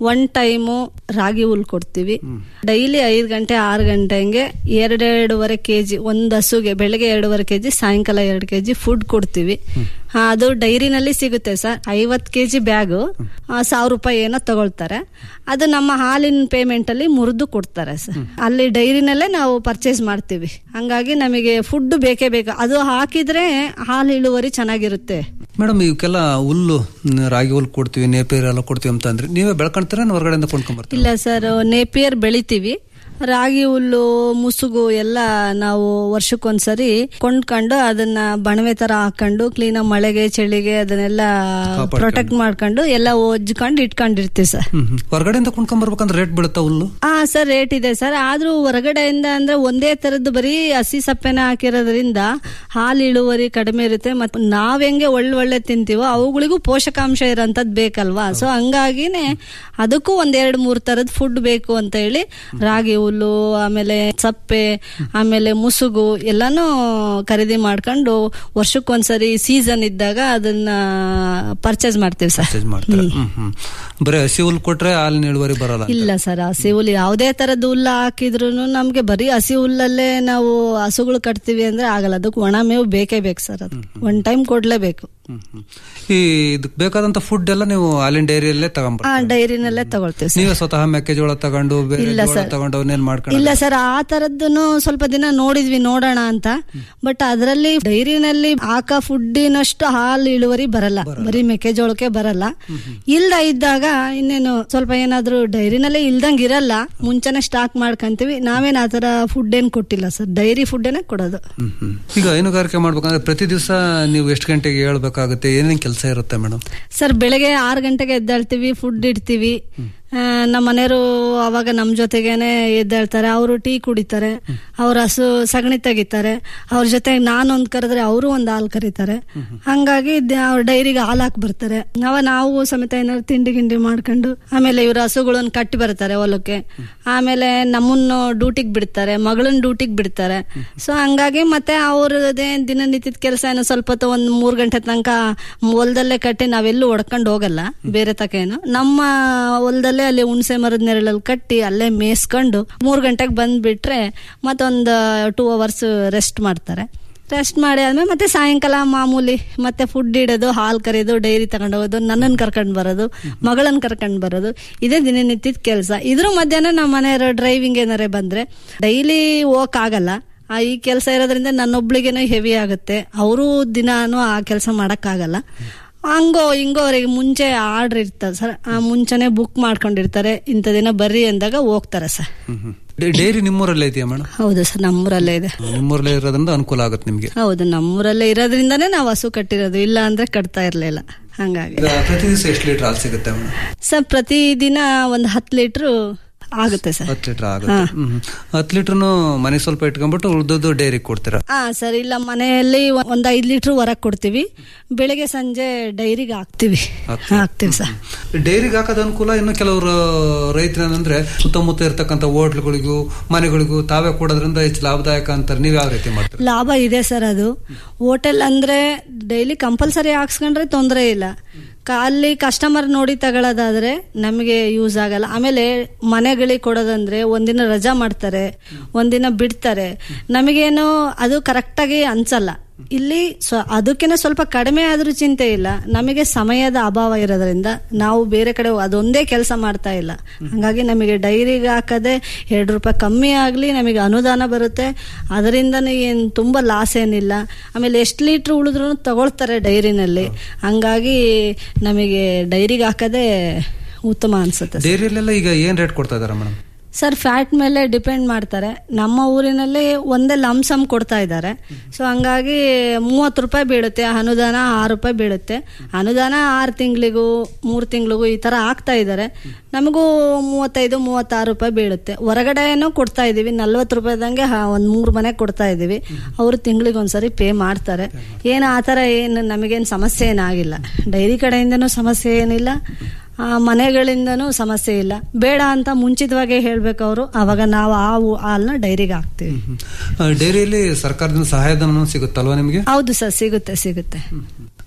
ಒನ್ ಟೈಮು ರಾಗಿ ಹುಲ್ ಕೊಡ್ತೀವಿ ಡೈಲಿ ಐದು ಗಂಟೆ ಆರು ಗಂಟೆಗೆ ಎರಡೆರಡೂವರೆ ಕೆಜಿ ಒಂದ್ ಹಸುಗೆ ಬೆಳಗ್ಗೆ ಎರಡೂವರೆ ಕೆಜಿ ಸಾಯಂಕಾಲ ಎರಡು ಕೆಜಿ ಫುಡ್ ಕೊಡ್ತೀವಿ ಆ, ಅದು ಡೈರಿನಲ್ಲಿ ಸಿಗುತ್ತೆ ಸರ್ ಐವತ್ ಕೆಜಿ ಬ್ಯಾಗು ಸಾವಿರ ರೂಪಾಯಿ ಏನೋ ತಗೊಳ್ತಾರೆ ಅದು ನಮ್ಮ ಹಾಲಿನ ಪೇಮೆಂಟ್ ಅಲ್ಲಿ ಮುರಿದು ಕೊಡ್ತಾರೆ ಸರ್ ಅಲ್ಲಿ ಡೈರಿನಲ್ಲೇ ನಾವು ಪರ್ಚೇಸ್ ಮಾಡ್ತೀವಿ ಹಂಗಾಗಿ ನಮಗೆ ಫುಡ್ ಬೇಕೇ ಬೇಕು ಅದು ಹಾಕಿದ್ರೆ ಹಾಲು ಇಳುವರಿ ಚೆನ್ನಾಗಿರುತ್ತೆ ಮೇಡಮ್ ಇವಕ್ಕೆಲ್ಲ ಹುಲ್ಲು ಮ್, ರಾಗಿ ಹುಲ್ಲು ಕೊಡ್ತೀವಿ ನೇಪಿಯರ್ ಎಲ್ಲ ಕೊಡ್ತೀವಿ ಅಂತ ಅಂದ್ರೆ ನೀವೇ ಬೆಳ್ಕೊಂತೀರ ಹೊರಗಡೆಯಿಂದ ಕೊಂಡ್ಕೊಂಬರ್ತೀವಿ ಇಲ್ಲ ಸರ್ ನೇಪಿಯರ್ ಬೆಳಿತೀವಿ ರಾಗಿ ಹುಲ್ಲು ಮುಸುಗು ಎಲ್ಲ ನಾವು ವರ್ಷಕ್ಕೊಂದ್ಸರಿ ಕೊಂಡ್ಕೊಂಡು ಅದನ್ನ ಬಣವೆ ತರ ಹಾಕೊಂಡು ಕ್ಲೀನ್ ಮಳೆಗೆ ಚಳಿಗೆ ಅದನ್ನೆಲ್ಲ ಪ್ರೊಟೆಕ್ಟ್ ಮಾಡ್ಕೊಂಡು ಎಲ್ಲ ಒಜ್ಕೊಂಡು ಇಟ್ಕೊಂಡಿರ್ತೀವಿ ಸರ್ ಹ್ಮ್ ಹ್ಮ್. ಹೊರಗಡೆಯಿಂದ ಕೊಂಡ್ಕೊಂಬರ್ಬೇಕಂದ್ರೆ ರೇಟ್ ಬೀಳುತ್ತಾ ಹುಲ್ಲು ಹಾ ಸರ್ ರೇಟ್ ಇದೆ ಸರ್ ಆದ್ರೂ ಹೊರಗಡೆಯಿಂದ ಅಂದ್ರೆ ಒಂದೇ ತರದ್ದು ಬರೀ ಹಸಿ ಸಪ್ಪೆನ ಹಾಕಿರೋದ್ರಿಂದ ಹಾಲು ಇಳುವರಿ ಕಡಿಮೆ ಇರುತ್ತೆ ಮತ್ತೆ ನಾವ್ ಹೆಂಗೆ ಒಳ್ಳೆ ಒಳ್ಳೆ ತಿಂತೀವೋ ಅವುಗಳಿಗೂ ಪೋಷಕಾಂಶ ಇರೋಂಥದ್ದು ಬೇಕಲ್ವಾ ಸೊ ಹಂಗಾಗಿನೇ ಅದಕ್ಕೂ ಒಂದ್ ಎರಡ್ ಮೂರ್ ತರದ್ ಫುಡ್ ಬೇಕು ಅಂತ ಹೇಳಿ ರಾಗಿ ಹುಲ್ಲು ಆಮೇಲೆ ಸಪ್ಪೆ ಆಮೇಲೆ ಮುಸುಗು ಎಲ್ಲಾನು ಖರೀದಿ ಮಾಡ್ಕೊಂಡು ವರ್ಷಕ್ಕೊಂದ್ಸರಿ ಸೀಸನ್ ಇದ್ದಾಗ ಅದನ್ನ ಪರ್ಚೇಸ್ ಮಾಡ್ತೀವಿ ಸರ್ ಪರ್ಚೇಸ್ ಮಾಡ್ತಾರೆ ಹ್ಮ್ ಹ್ಮ್ ಬರೀ ಹಸಿ ಹುಲ್ಲು ಕೊಟ್ರೆ ಹಾಲಿನ ಇಳುವರಿ ಬರಲ್ಲ ಇಲ್ಲ ಸರ್ ಹಸಿ ಹುಲ್ಲು ಯಾವುದೇ ತರದ ಹುಲ್ಲ ಹಾಕಿದ್ರು ನಮ್ಗೆ ಬರೀ ಹಸಿ ಹುಲ್ಲಲ್ಲೇ ನಾವು ಹಸುಗಳು ಕಟ್ತೀವಿ ಅಂದ್ರೆ ಆಗಲ್ಲ ಅದಕ್ಕೆ ಒಣ ಮೇವು ಬೇಕೇ ಬೇಕು ಸರ್ ಅದು ಒನ್ ಟೈಮ್ ಕೊಡ್ಲೇಬೇಕು ಹ್ಮ್ ಹ್ಮ್. ಈ ಇದಕ್ಕೆ ಬೇಕಾದಂತ ಫುಡ್ ಎಲ್ಲ ನೀವು ಹಾಲಿನ ಡೈರಿಯಲ್ಲೇ ಆ ತಗೊಂಡ್ಬರ್ತೀವಿ ಡೈರಿನಲ್ಲೇ ತಗೊಳ್ತೀವಿ ಸರ್ ನೀವೇ ಸ್ವತಃ ಮೆಕ್ಕೆಜೋಳ ತಗೊಂಡು ಬೇರೆ ಇಲ್ಲ ಜೋಳ ಸರ್. ತಗೊಂಡು ಅವನ್ನೇನ್ ಮಾಡ್ಕೊಂಡು ಇಲ್ಲ ಸರ್ ಆ ತರದ್ದನ್ನು ಸ್ವಲ್ಪ ದಿನ ನೋಡಿದ್ವಿ ನೋಡೋಣ ಅಂತ ಬಟ್ ಅದರಲ್ಲಿ ಡೈರಿನಲ್ಲಿ ಹಾಕ ಫುಡ್ಡಿನಷ್ಟು ಹಾಲು ಇಳುವರಿ ಬರಲ್ಲ ಬರೀ ಮೆಕ್ಕೆಜೋಳಕ್ಕೆ ಬರಲ್ಲ ಇಲ್ದ ಇದ್ದಾಗ ಇನ್ನೇನು ಸ್ವಲ್ಪ ಏನಾದ್ರೂ ಡೈರಿನಲ್ಲೇ ಇಲ್ದಂಗ್ ಇರಲ್ಲ ಮುಂಚೆನೆ ಸ್ಟಾಕ್ ಮಾಡ್ಕೊಂತೀವಿ ನಾವೇನ್ ಆ ತರ ಫುಡ್ ಏನ್ ಕೊಟ್ಟಿಲ್ಲ ಸರ್ ಡೈರಿ ಫುಡ್ಡೇನೆ ಕೊಡೋದು ಹ್ಮ್ ಹ್ಮ್. ಈಗ ಹೈನುಗಾರಿಕೆ ಮಾಡ್ಬೇಕಂದ್ರೆ ಪ್ರತಿ ದಿವಸ ನೀವು ಎಷ್ಟು ಗಂಟೆಗೆ ಹೇಳ್ಬೇಕಾಗುತ್ತೆ ಏನೇನ್ ಕೆಲಸ ಇರುತ್ತೆ ಮೇಡಮ್ ಸರ್ ಬೆಳಗ್ಗೆ ಆರು ಗಂಟೆಗೆ ಎದ್ದೇಳ್ತೀವಿ ಫುಡ್ ಇಡ್ತೀವಿ ಆ, ನಮ್ಮ ಮನೆಯವರು ಅವಾಗ ನಮ್ಮ ಜೊತೆಗೇನೆ ಎದ್ದೇಳ್ತಾರೆ ಅವರು ಟೀ ಕುಡಿತಾರೆ ಅವ್ರ ಹಸು ಸಗಣಿ ತೆಗಿತಾರೆ ಅವ್ರ ಜೊತೆ ನಾನೊಂದ್ ಕರೆದ್ರೆ ಅವರು ಒಂದ್ ಹಾಲು ಕರೀತಾರೆ ಹಂಗಾಗಿ ದ- ಅವ್ರ ಡೈರಿಗೆ ಹಾಲು ಹಾಕಿ ಬರ್ತಾರೆ ನಾವ ನಾವು ಸಮೇತ ಏನಾದ್ರು ತಿಂಡಿ ಗಿಂಡಿ ಮಾಡ್ಕೊಂಡು ಆಮೇಲೆ ಇವ್ರ ಹಸುಗಳನ್ನ ಕಟ್ಟಿ ಬರ್ತಾರೆ ಹೊಲಕ್ಕೆ ಆಮೇಲೆ ನಮ್ಮನ್ನು ಡ್ಯೂಟಿಗೆ ಬಿಡ್ತಾರೆ ಮಗಳನ್ನ ಡ್ಯೂಟಿಗೆ ಬಿಡ್ತಾರೆ ಸೊ ಹಂಗಾಗಿ ಮತ್ತೆ ಅವ್ರದೇ ದಿನನಿತ್ಯದ ಕೆಲಸ ಏನೋ ಸ್ವಲ್ಪ ಹೊತ್ತು ಒಂದ್ ಮೂರ್ ಗಂಟೆ ತನಕ ಹೊಲದಲ್ಲೇ ಕಟ್ಟಿ ನಾವೆಲ್ಲೂ ಹೊಡ್ಕೊಂಡು ಹೋಗಲ್ಲ ಬೇರೆ ತಕೇನು ನಮ್ಮ ಹೊಲದಲ್ಲೇ ಅಲ್ಲಿ ಹುಣಸೆ ಮರದ ನೆರಳಲ್ಲಿ ಕಟ್ಟಿ ಅಲ್ಲೇ ಮೇಯಿಸ್ಕೊಂಡು ಮೂರ್ ಗಂಟೆಗೆ ಬಂದ್ಬಿಟ್ರೆ ಮತ್ತೊಂದು ಟೂ ಅವರ್ಸ್ ರೆಸ್ಟ್ ಮಾಡ್ತಾರೆ ರೆಸ್ಟ್ ಮಾಡಿ ಆದ್ಮೇಲೆ ಮತ್ತೆ ಸಾಯಂಕಾಲ ಮಾಮೂಲಿ ಮತ್ತೆ ಫುಡ್ ಇಡೋದು ಹಾಲು ಕರೆಯೋದು ಡೈರಿ ತಗೊಂಡು ಹೋಗೋದು ನನ್ನನ್ನು ಕರ್ಕೊಂಡು ಬರೋದು ಮಗಳನ್ನ ಕರ್ಕೊಂಡು ಬರೋದು ಇದೇ ದಿನನಿತ್ಯದ ಕೆಲಸ ಇದ್ರ ಮಧ್ಯಾಹ್ನ ನಮ್ಮ ಮನೆಯವರು ಡ್ರೈವಿಂಗ್ ಏನಾರೇ ಬಂದ್ರೆ ಡೈಲಿ ಹೋಗಕ್ ಆಗಲ್ಲ ಆ ಈ ಕೆಲಸ ಇರೋದ್ರಿಂದ ನನ್ನೊಬ್ಳಿಗೇನೋ ಹೆವಿ ಆಗುತ್ತೆ ಅವರು ದಿನಾನು ಆ ಕೆಲಸ ಮಾಡಕ್ಕಾಗಲ್ಲ ಹಂಗೋ ಹಿಂಗೋ ಅವ್ರಿಗೆ ಮುಂಚೆ ಆರ್ಡರ್ ಇರ್ತದೆ ಸರ್ ಆ ಮುಂಚೆನೆ ಬುಕ್ ಮಾಡ್ಕೊಂಡಿರ್ತಾರೆ ಇಂಥ ದಿನ ಬರ್ರಿ ಅಂದಾಗ ಹೋಗ್ತಾರೆ ಸರ್ ಡೈರಿ ನಿಮ್ಮೂರಲ್ಲೇ ಇದೆಯಾ ಮೇಡಮ್ ಹೌದು ಸರ್ ನಮ್ಮೂರಲ್ಲೇ ಇದೆ ನಿಮ್ಮೂರಲ್ಲೇ ಇರೋದ್ರಿಂದ ಅನುಕೂಲ ಆಗುತ್ತೆ ನಿಮ್ಗೆ ಹೌದು ನಮ್ಮೂರಲ್ಲೇ ಇರೋದ್ರಿಂದಾನೇ ನಾವು ಹಸು ಕಟ್ಟಿರೋದು ಇಲ್ಲ ಅಂದ್ರೆ ಕಟ್ತಾ ಇರ್ಲಿಲ್ಲ ಹಂಗಾಗಿ ಈಗ ಪ್ರತಿ ದಿವಸ ಎಷ್ಟು ಲೀಟರ್ ಹಾಲು ಸಿಗುತ್ತೆ ಮೇಡಮ್ ಸರ್ ಪ್ರತಿದಿನ ಒಂದು ಹತ್ತು ಲೀಟ್ರು ಆಗುತ್ತೆ ಸರ್ ಹತ್ತು ಲೀಟರ್ ಆಗುತ್ತೆ ಹ್ಮ್ ಹ್ಮ್. ಹತ್ತು ಲೀಟರ್ನು ಮನೆ ಸ್ವಲ್ಪ ಇಟ್ಕೊಂಡ್ಬಿಟ್ಟು ಉಳ್ದದ್ದು ಡೈರಿ ಕೊಡ್ತೀರಾ ಹಾ ಸರ್ ಇಲ್ಲ ಮನೆಯಲ್ಲಿ ಒಂದ್ ಐದ್ ಲೀಟರ್ ಹೊರಗ್ ಕೊಡ್ತೀವಿ ಬೆಳಿಗ್ಗೆ ಸಂಜೆ ಡೈರಿಗೆ ಹಾಕ್ತಿವಿ ಹಾಕ್ತಿವಿ ಸರ್ ಡೈರಿಗೆ ಹಾಕೋದು ಅನುಕೂಲ ಇನ್ನು ಕೆಲವರು ರೈತರೇನಂದ್ರೆ ಸುತ್ತಮುತ್ತ ಇರ್ತಕ್ಕಂಥ ಹೋಟ್ಲ್ಗಳಿಗೂ ಮನೆಗಳಿಗೂ ತಾವೇ ಕೊಡೋದ್ರಿಂದ ಹೆಚ್ಚು ಲಾಭದಾಯಕ ಅಂತಾರೆ ನೀವ್ ಯಾವ ರೀತಿ ಮಾಡ್ತೀರಾ ಲಾಭ ಇದೆ ಸರ್ ಅದು ಹೋಟೆಲ್ ಅಂದ್ರೆ ಡೈಲಿ ಕಂಪಲ್ಸರಿ ಹಾಕ್ಸ್ಕೊಂಡ್ರೆ ತೊಂದರೆ ಇಲ್ಲ ಕ- ಅಲ್ಲಿ ಕಸ್ಟಮರ್ ನೋಡಿ ತಗೊಳ್ಳೋದಾದ್ರೆ ನಮಗೆ ಯೂಸ್ ಆಗಲ್ಲ ಆಮೇಲೆ ಮನೆಗಳಿಗೆ ಕೊಡೋದಂದ್ರೆ ಒಂದಿನ ರಜಾ ಮಾಡ್ತಾರೆ ಒಂದಿನ ಬಿಡ್ತಾರೆ ನಮಗೇನು ಅದು ಕರೆಕ್ಟಾಗಿ ಅನ್ಸಲ್ಲ ಇಲ್ಲಿ ಸ್ವ ಅದಕ್ಕಿಂತ ಸ್ವಲ್ಪ ಕಡಿಮೆ ಆದ್ರೂ ಚಿಂತೆ ಇಲ್ಲ ನಮಗೆ ಸಮಯದ ಅಭಾವ ಇರೋದ್ರಿಂದ ನಾವು ಬೇರೆ ಕಡೆ ಅದೊಂದೇ ಕೆಲಸ ಮಾಡ್ತಾ ಇಲ್ಲ ಹಂಗಾಗಿ ನಮಗೆ ಡೈರಿಗೆ ಹಾಕದೆ ಎರಡು ರೂಪಾಯಿ ಕಮ್ಮಿ ಆಗಲಿ ನಮಗೆ ಅನುದಾನ ಬರುತ್ತೆ ಅದರಿಂದನೇ ಏನು ತುಂಬ ಲಾಸ್ ಏನಿಲ್ಲ ಆಮೇಲೆ ಎಷ್ಟು ಲೀಟ್ರ್ ಉಳಿದ್ರು ತಗೊಳ್ತಾರೆ ಡೈರಿನಲ್ಲಿ ಹಂಗಾಗಿ ನಮಗೆ ಡೈರಿಗೆ ಹಾಕದೆ ಉತ್ತಮ ಅನ್ಸುತ್ತೆ ಡೈರಿಯಲ್ಲೆಲ್ಲ ಈಗ ಏನ್ ರೇಟ್ ಕೊಡ್ತಾ ಇದಾರೆ ಮೇಡಮ್ ಸರ್ ಫ್ಯಾಟ್ ಮೇಲೆ ಡಿಪೆಂಡ್ ಮಾಡ್ತಾರೆ ನಮ್ಮ ಊರಿನಲ್ಲಿ ಒಂದೇ ಲಂಸಮ್ ಕೊಡ್ತಾ ಇದ್ದಾರೆ ಸೊ ಹಂಗಾಗಿ ಮೂವತ್ತು ರೂಪಾಯಿ ಬೀಳುತ್ತೆ ಅನುದಾನ ಆರು ರೂಪಾಯಿ ಬೀಳುತ್ತೆ ಅನುದಾನ ಆರು ತಿಂಗಳಿಗೂ ಮೂರು ತಿಂಗಳಿಗೂ ಈ ಥರ ಹಾಕ್ತಾ ಇದ್ದಾರೆ ನಮಗೂ ಮೂವತ್ತೈದು ಮೂವತ್ತಾರು ರೂಪಾಯಿ ಬೀಳುತ್ತೆ ಹೊರಗಡೆನೂ ಕೊಡ್ತಾ ಇದ್ದೀವಿ ನಲ್ವತ್ತು ರೂಪಾಯಿದಂಗೆ ಒಂದು ಮೂರು ಮನೆ ಕೊಡ್ತಾ ಇದ್ದೀವಿ ಅವರು ತಿಂಗಳಿಗೆ ಒಂದ್ಸರಿ ಪೇ ಮಾಡ್ತಾರೆ ಏನು ಆ ಥರ ಏನು ನಮಗೇನು ಸಮಸ್ಯೆ ಏನಾಗಿಲ್ಲ ಡೈರಿ ಕಡೆಯಿಂದನೂ ಸಮಸ್ಯೆ ಏನಿಲ್ಲ ಆ, ಮನೆಗಳಿಂದನೂ ಸಮಸ್ಯೆ ಇಲ್ಲ ಬೇಡ ಅಂತ ಮುಂಚಿತವಾಗಿ ಹೇಳ್ಬೇಕು ಅವರು ಅವಾಗ ನಾವು ಆ ಹೂ- ಹಾಲ್ನ ಡೈರಿಗೆ ಹಾಕ್ತೀವಿ ಡೈರಿಯಲ್ಲಿ ಸರ್ಕಾರದಿಂದ ಸಹಾಯಧನ ಸಿಗುತ್ತಲ್ವಾ ನಿಮಗೆ ಹೌದು ಸರ್ ಸಿಗುತ್ತೆ ಸಿಗುತ್ತೆ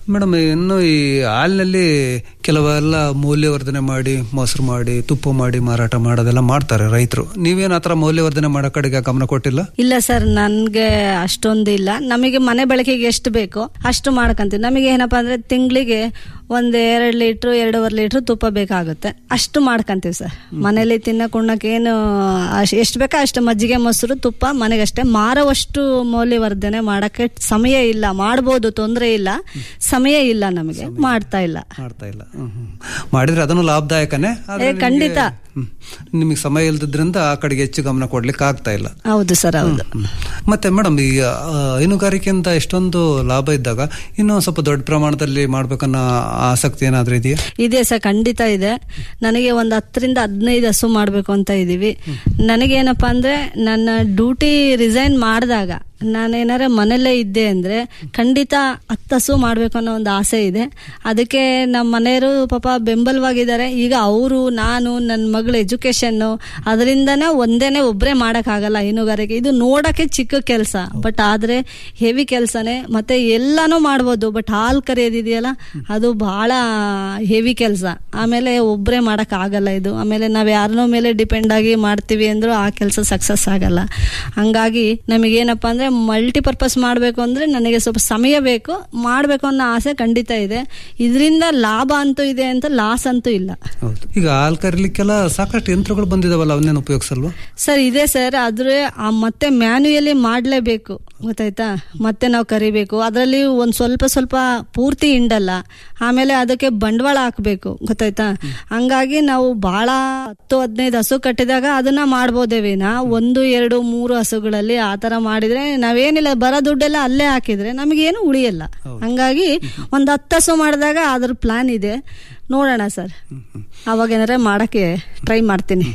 ಮೇಡಮ್ ಇನ್ನು ಈ ಹಾಲಿನಲ್ಲಿ ಕೆಲವೆಲ್ಲ ಮೌಲ್ಯವರ್ಧನೆ ಮಾಡಿ ಮೊಸರು ಮಾಡಿ ತುಪ್ಪ ಮಾಡಿ ಮಾರಾಟ ಮಾಡೋದೆಲ್ಲ ಮಾಡ್ತಾರೆ ರೈತರು ನೀವೇನ್ ಆತರ ಮೌಲ್ಯವರ್ಧನೆ ಮಾಡೋ ಕಡೆಗೆ ಗಮನ ಕೊಟ್ಟಿಲ್ಲ ಇಲ್ಲ ಸರ್ ನನ್ಗೆ ಅಷ್ಟೊಂದು ಇಲ್ಲ ನಮಗೆ ಮನೆ ಬಳಕೆಗೆ ಎಷ್ಟು ಬೇಕೋ ಅಷ್ಟು ಮಾಡ್ಕೊಂತೀವಿ ನಮಗೆ ಏನಪ್ಪಾ ಅಂದ್ರೆ ತಿಂಗಳಿಗೆ ಒಂದ್ ಎರಡ್ ಲೀಟ್ರ್ ಎರಡೂವರೆ ಲೀಟ್ರ್ ತುಪ್ಪ ಬೇಕಾಗುತ್ತೆ ಅಷ್ಟು ಮಾಡ್ಕೊಂತೀವಿ ಸರ್ ಮನೇಲಿ ತಿನ್ನಕ್ ಉಣ್ಣಕ್ ಏನು ಅಷ್ಟ್- ಎಷ್ಟು ಬೇಕೋ ಅಷ್ಟು ಮಜ್ಜಿಗೆ ಮೊಸರು ತುಪ್ಪ ಮನೆಗಷ್ಟೇ ಮಾರುವಷ್ಟು ಮೌಲ್ಯವರ್ಧನೆ ಮಾಡಕ್ಕೆ ಸಮಯ ಇಲ್ಲ ಮಾಡ್ಬೋದು ತೊಂದರೆ ಇಲ್ಲ ಸಮಯ ಇಲ್ಲ ನಮಗೆ ಮಾಡ್ತಾ ಇಲ್ಲ ಮಾಡ್ತಾ ಇಲ್ಲ ಹ್ಮ್, ಹ್ಮ್. ಮಾಡಿದ್ರೆ ಅದನ್ನು ಲಾಭದಾಯಕನೇ ಆದ್ರೆ ಏ, ನಿಮ್ಗೆ- ಖಂಡಿತ. ಹ್ಮ್. ನಿಮಗೆ ಸಮಯ ಇಲ್ದಿದ್ರಿಂದ ಆ ಕಡೆಗೆ ಹೆಚ್ಚು ಗಮನ ಕೊಡ್ಲಿಕ್ಕೆ ಆಗ್ತಾ ಇಲ್ಲ ಹೌದು ಸರ್ ಹೌದು ಹ್ಮ್. ಮತ್ತೆ ಮೇಡಮ್ ಈ ಆ, ಹೈನುಗಾರಿಕೆಯಿಂದ ಎಷ್ಟೊಂದು ಲಾಭ ಇದ್ದಾಗ ಇನ್ನೂ ಸ್ವಲ್ಪ ದೊಡ್ಡ ಪ್ರಮಾಣದಲ್ಲಿ ಮಾಡ್ಬೇಕನ್ನೋ ಆಸಕ್ತಿ ಏನಾದ್ರೂ ಇದೆಯಾ ಇದೆ ಸರ್ ಖಂಡಿತ ಇದೆ ನನಗೆ ಒಂದು ಹತ್ತರಿಂದ ಹದಿನೈದು ಹಸು ಮಾಡಬೇಕು ಅಂತ ಇದ್ದೀವಿ ನನಗೇನಪ್ಪ ಅಂದ್ರೆ ನನ್ನ ಡ್ಯೂಟಿ ರಿಸೈನ್ ಮಾಡಿದಾಗ ನಾನೇನಾರ ಮನೆಯಲ್ಲೇ ಇದ್ದೆ ಅಂದ್ರೆ ಖಂಡಿತ ಹತ್ತು ಹಸು ಮಾಡ್ಬೇಕು ಅನ್ನೋ ಒಂದು ಆಸೆ ಇದೆ ಅದಕ್ಕೆ ನಮ್ಮ ಮನೆಯವರು ಪಾಪ ಬೆಂಬಲವಾಗಿದ್ದಾರೆ ಈಗ ಅವರು ನಾನು ನನ್ನ ಮಗಳ ಎಜುಕೇಶನ್ ಅದರಿಂದನೇ ಒಂದೇನೆ ಒಬ್ಬರೇ ಮಾಡೋಕ್ಕಾಗಲ್ಲ ಹೈನುಗಾರಿಕೆ ಇದು ನೋಡಕ್ಕೆ ಚಿಕ್ಕ ಕೆಲಸ ಬಟ್ ಆದ್ರೆ ಹೆವಿ ಕೆಲಸನೇ ಮತ್ತೆ ಎಲ್ಲಾನು ಮಾಡ್ಬೋದು ಬಟ್ ಹಾಲು ಕರೆಯೋದಿದೆಯಲ್ಲ ಅದು ಬಹಳ ಹೆವಿ ಕೆಲಸ ಆಮೇಲೆ ಒಬ್ಬರೇ ಮಾಡಕ್ ಆಗಲ್ಲ ಇದು ಆಮೇಲೆ ನಾವ್ ಯಾರನ್ನೋ ಮೇಲೆ ಡಿಪೆಂಡ್ ಆಗಿ ಮಾಡ್ತೀವಿ ಅಂದ್ರೂ ಆ ಕೆಲಸ ಸಕ್ಸಸ್ ಆಗಲ್ಲ ಹಂಗಾಗಿ ನಮಗೇನಪ್ಪ ಅಂದ್ರೆ ಮಲ್ಟಿಪರ್ಪಸ್ ಮಾಡಬೇಕು ಅಂದ್ರೆ ನನಗೆ ಸ್ವಲ್ಪ ಸಮಯ ಬೇಕು ಮಾಡಬೇಕು ಅನ್ನೋ ಆಸೆ ಖಂಡಿತ ಇದೆ ಇದರಿಂದ ಲಾಭ ಅಂತೂ ಇದೆ ಅಂತ ಲಾಸ್ ಅಂತೂ ಇಲ್ಲ ಹೌದು ಈಗ ಹಾಲು ಕರಿಲಿಕ್ಕೆಲ್ಲ ಸಾಕಷ್ಟು ಯಂತ್ರಗಳು ಬಂದಿದಾವಲ್ಲ ಅವನ್ನೇನು ಉಪಯೋಗಿಸಲ್ವಾ ಸರ್ ಇದೆ ಸರ್ ಆದ್ರೆ ಆ ಮತ್ತೆ ಮ್ಯಾನ್ಯುಯಲಿ ಮಾಡಲೇಬೇಕು ಗೊತ್ತಾಯ್ತಾ ಮತ್ತೆ ನಾವು ಕರಿಬೇಕು ಅದರಲ್ಲಿ ಒಂದು ಸ್ವಲ್ಪ ಸ್ವಲ್ಪ ಪೂರ್ತಿ ಹಿಂಡಲ್ಲ ಆಮೇಲೆ ಅದಕ್ಕೆ ಬಂಡವಾಳ ಹಾಕಬೇಕು ಗೊತ್ತಾಯ್ತಾ ಹಂಗಾಗಿ ನಾವು ಬಹಳ ಹತ್ತು ಹದಿನೈದು ಹಸು ಕಟ್ಟಿದಾಗ ಅದನ್ನ ಮಾಡ್ಬೋದೇ ವಿನ ಒಂದು ಎರಡು ಮೂರು ಹಸುಗಳಲ್ಲಿ ಆ ತರ ಮಾಡಿದ್ರೆ ನಾವೇನಿಲ್ಲ ಬರೋ ದುಡ್ಡೆಲ್ಲ ಅಲ್ಲೇ ಹಾಕಿದ್ರೆ ನಮಗೇನು ಉಳಿಯಲ್ಲ ಹಂಗಾಗಿ ಒಂದು ಹತ್ತು ಹಸು ಮಾಡಿದಾಗ ಅದ್ರ ಪ್ಲಾನ್ ಇದೆ ನೋಡೋಣ ಸರ್ ಅವಾಗ ಏನಾರ ಮಾಡಕ್ಕೆ ಟ್ರೈ ಮಾಡ್ತೀನಿ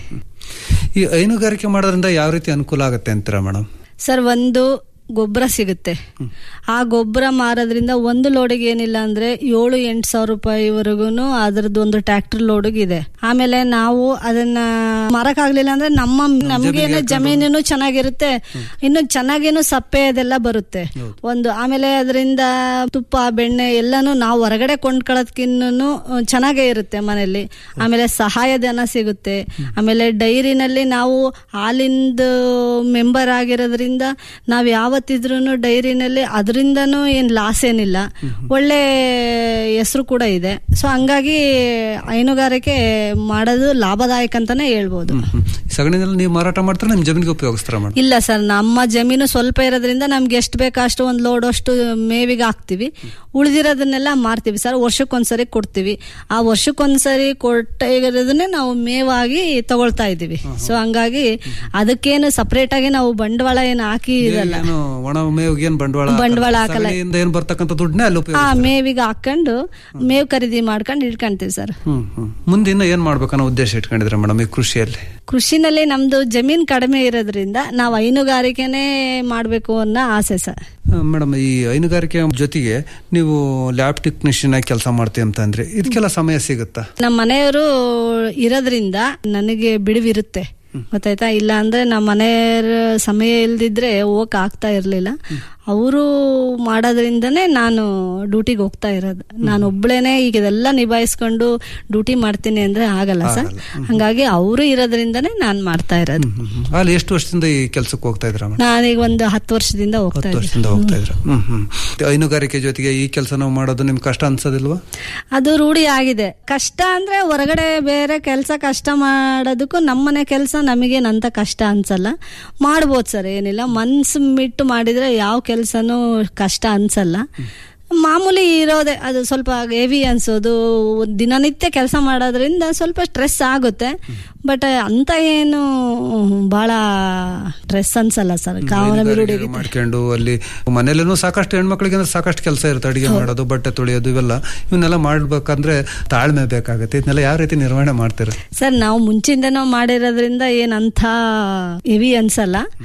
ಈ ಹೈನುಗಾರಿಕೆ ಮಾಡೋದ್ರಿಂದ ಯಾವ ರೀತಿ ಅನುಕೂಲ ಆಗುತ್ತೆ ಅಂತೀರಾ ಮೇಡಮ್ ಸರ್ ಒಂದು ಗೊಬ್ಬರ ಸಿಗುತ್ತೆ ಆ ಗೊಬ್ಬರ ಮಾರೋದ್ರಿಂದ ಒಂದು ಲೋಡಿಗೆ ಏನಿಲ್ಲ ಅಂದ್ರೆ ಏಳು ಎಂಟು ಸಾವಿರ ರೂಪಾಯಿವರೆಗೂ ಅದರದ್ದು ಒಂದು ಟ್ರ್ಯಾಕ್ಟರ್ ಲೋಡಿಗೆ ಇದೆ ಆಮೇಲೆ ನಾವು ಅದನ್ನ ಮಾರಕ್ಕಾಗ್ಲಿಲ್ಲ ಅಂದ್ರೆ ನಮ್ಮ ನಮ್ಗೇನು ಜಮೀನು ಚೆನ್ನಾಗಿರುತ್ತೆ ಇನ್ನು ಚೆನ್ನಾಗೇನು ಸಪ್ಪೆ ಅದೆಲ್ಲ ಬರುತ್ತೆ ಒಂದು ಆಮೇಲೆ ಅದರಿಂದ ತುಪ್ಪ ಬೆಣ್ಣೆ ಎಲ್ಲಾನು ನಾವು ಹೊರಗಡೆ ಕೊಂಡ್ಕೊಳ್ಳೋದ್ಕಿನ್ನೂ ಚೆನ್ನಾಗೇ ಇರುತ್ತೆ ಮನೆಯಲ್ಲಿ ಆಮೇಲೆ ಸಹಾಯಧನ ಸಿಗುತ್ತೆ ಆಮೇಲೆ ಡೈರಿನಲ್ಲಿ ನಾವು ಹಾಲಿಂದ ಮೆಂಬರ್ ಆಗಿರೋದ್ರಿಂದ ನಾವು ಯಾವತ್ತಿದ್ರೂ ಡೈರಿನಲ್ಲಿ ಅದರಿಂದನೂ ಏನು ಲಾಸ್ ಏನಿಲ್ಲ ಒಳ್ಳೆ ಹೆಸರು ಕೂಡ ಇದೆ ಸೊ ಹಂಗಾಗಿ ಹೈನುಗಾರಿಕೆ ಮಾಡೋದು ಲಾಭದಾಯಕ ಅಂತಾನೆ ಹೇಳ್ಬೋದು ಸಗಣಿನೆಲ್ಲ ನೀವು ಮಾರಾಟ ಮಾಡ್ತಾರೆ ನಿಮ್ ಜಮೀನಿಗೆ ಉಪಯೋಗಿಸ್ತಾರ ಮೇಡಮ್ ಇಲ್ಲ ಸರ್ ನಮ್ಮ ಜಮೀನು ಸ್ವಲ್ಪ ಇರೋದ್ರಿಂದ ನಮ್ಗೆ ಎಷ್ಟು ಬೇಕೋ ಅಷ್ಟು ಒಂದು ಲೋಡ್ ಅಷ್ಟು ಮೇವಿಗೆ ಹಾಕ್ತಿವಿ ಉಳಿದಿರೋದನ್ನೆಲ್ಲ ಮಾರ್ತೀವಿ ಸರ್ ವರ್ಷಕ್ಕೊಂದ್ಸರಿ ಕೊಡ್ತೀವಿ ಆ ವರ್ಷಕ್ಕೊಂದ್ಸರಿ ಕೊಟ್ಟ ಇರೋದನ್ನೇ ನಾವು ಮೇವಾಗಿ ತಗೊಳ್ತಾ ಇದೀವಿ ಸೊ ಹಂಗಾಗಿ ಅದಕ್ಕೇನು ಸಪರೇಟ್ ಆಗಿ ನಾವು ಬಂಡವಾಳ ಏನು ಹಾಕಿ ಇರಲ್ಲ ಏನು ಒಣ ಮೇವಿಗೆ ಏನ್ ಬಂಡವಾಳ ಬಂಡವಾಳ ಹಾಕಲ್ಲ. ಸಗಣಿಯಿಂದ ಏನ್ ಬರ್ತಕ್ಕಂಥ ದುಡ್ಡನ್ನೇ ಅಲ್ಲಿ ಉಪಯೋಗ ಆ ಮೇವಿಗೆ ಹಾಕೊಂಡು ಮೇವು ಖರೀದಿ ಮಾಡ್ಕೊಂಡು ಇಟ್ಕೊಂತೀವಿ ಸರ್ ಹ್ಮ್ ಹ್ಮ್ ಮುಂದೆ ಇನ್ನ ಏನ್ ಮಾಡ್ಬೇಕನ್ನೋ ಉದ್ದೇಶ ಇಟ್ಕೊಂಡಿದ್ರೆ ಮೇಡಮ್ ಈ ಕೃಷಿಯಲ್ಲಿ ಕೃಷಿನಲ್ಲಿ ನಮ್ದು ಜಮೀನ್ ಕಡಿಮೆ ಇರೋದ್ರಿಂದ ನಾವು ಹೈನುಗಾರಿಕೆನೇ ಮಾಡ್ಬೇಕು ಅನ್ನೋ ಆಸೆ ಸರ್ ಮೇಡಮ್ ಈ ಹೈನುಗಾರಿಕೆ ಜೊತೆಗೆ ನೀವು ಲ್ಯಾಬ್ ಟೆಕ್ನಿಷಿಯನ್ ಆಗಿ ಕೆಲಸ ಮಾಡ್ತೀವಿ ಅಂತ ಅಂದ್ರೆ ಇದಕ್ಕೆಲ್ಲ ಸಮಯ ಸಿಗುತ್ತಾ ನಮ್ಮ ಮನೆಯವರು ಇರೋದ್ರಿಂದ ನನಗೆ ಬಿಡುವಿರುತ್ತೆ ಗೊತ್ತಾಯ್ತಾ ಇಲ್ಲ ಅಂದ್ರೆ ನಮ್ಮ ಮನೆಯವ್ರ ಸಮಯ ಇಲ್ದಿದ್ರೆ ಹೋಗಕ್ ಆಗ್ತಾ ಇರ್ಲಿಲ್ಲ ಅವರು ಮಾಡೋದ್ರಿಂದನೇ ನಾನು ಡ್ಯೂಟಿಗೆ ಹೋಗ್ತಾ ಇರೋದು ನಾನು ಒಬ್ಳೇನೆ ಈಗ ಇದೆಲ್ಲ ನಿಭಾಯಿಸ್ಕೊಂಡು ಡ್ಯೂಟಿ ಮಾಡ್ತೀನಿ ಅಂದ್ರೆ ಆಗಲ್ಲ ಸರ್ ಹಂಗಾಗಿ ಅವರು ಇರೋದ್ರಿಂದನೇ ನಾನು ಮಾಡ್ತಾ ಇರೋದು ಹ್ಮ್, ಹ್ಮ್. ಅಲ್ಲಿ ಎಷ್ಟು ವರ್ಷದಿಂದ ಈ ಕೆಲಸಕ್ಕೆ ಹೋಗ್ತಾ ಇದ್ರ ಮೇಡಮ್ ನಾನೀಗ ಒಂದು ಹತ್ತು ವರ್ಷದಿಂದ ಹೋಗ್ತಾ ಹತ್ತು ಇದ್ದೀನಿ ವರ್ಷದಿಂದ ಹೋಗ್ತಾ ಇದ್ರ ಹ್ಮ್ ಹ್ಮ್ ಹೈನುಗಾರಿಕೆ ಜೊತೆಗೆ ಈ ಕೆಲಸ ನಾವು ಮಾಡೋದು ನಿಮ್ಗೆ ಕಷ್ಟ ಅನ್ಸೋದಿಲ್ವಾ ಅದು ರೂಢಿ ಆಗಿದೆ ಕಷ್ಟ ಅಂದ್ರೆ ಹೊರಗಡೆ ಬೇರೆ ಕೆಲಸ ಕಷ್ಟ ಮಾಡೋದಕ್ಕೂ ನಮ್ಮನೆ ಕೆಲಸ ನಮಗೇನಂತ ಕಷ್ಟ ಅನ್ಸಲ್ಲ ಮಾಡ್ಬೋದು ಸರ್ ಏನಿಲ್ಲ ಮನ್ಸು ಬಿಟ್ಟು ಮಾಡಿದ್ರೆ ಯಾವ ಕೆಲಸನೂ ಕಷ್ಟ ಅನ್ಸಲ್ಲ ಮಾಮೂಲಿ ಇರೋದೆ ಅದು ಸ್ವಲ್ಪ ಹೆವಿ ಅನ್ಸೋದು ದಿನನಿತ್ಯ ಕೆಲಸ ಮಾಡೋದ್ರಿಂದ ಸ್ವಲ್ಪ ಸ್ಟ್ರೆಸ್ ಆಗುತ್ತೆ ಬಟ್ ಅಂತ ಏನು ಬಹಳ ಸ್ಟ್ರೆಸ್ ಅನ್ಸಲ್ಲ ಸರ್ ಕಾವನ ಬಿರುಡಿ ಹೈನುಗಾರಿಕೆ ಮಾಡ್ಕೊಂಡು ಅಲ್ಲಿ ಮನೇಲೇನು ಸಾಕಷ್ಟು ಹೆಣ್ಮಕ್ಳಿಗೆ ಅಂದ್ರೆ ಸಾಕಷ್ಟು ಕೆಲಸ ಇರುತ್ತೆ ಅಡಿಗೆ ಮಾಡೋದು ಬಟ್ಟೆ ತೊಳೆಯೋದು ಇವೆಲ್ಲ ಇವನ್ನೆಲ್ಲ ಮಾಡ್ಬೇಕಂದ್ರೆ ತಾಳ್ಮೆ ಬೇಕಾಗುತ್ತೆ ಇದನ್ನೆಲ್ಲ ಯಾವ ರೀತಿ ನಿರ್ವಹಣೆ ಮಾಡ್ತೀರ ಸರ್ ನಾವು ಮುಂಚಿಂದನೂ ಮಾಡಿರೋದ್ರಿಂದ ಏನಂತ ಹೆವಿ ಅನ್ಸಲ್ಲ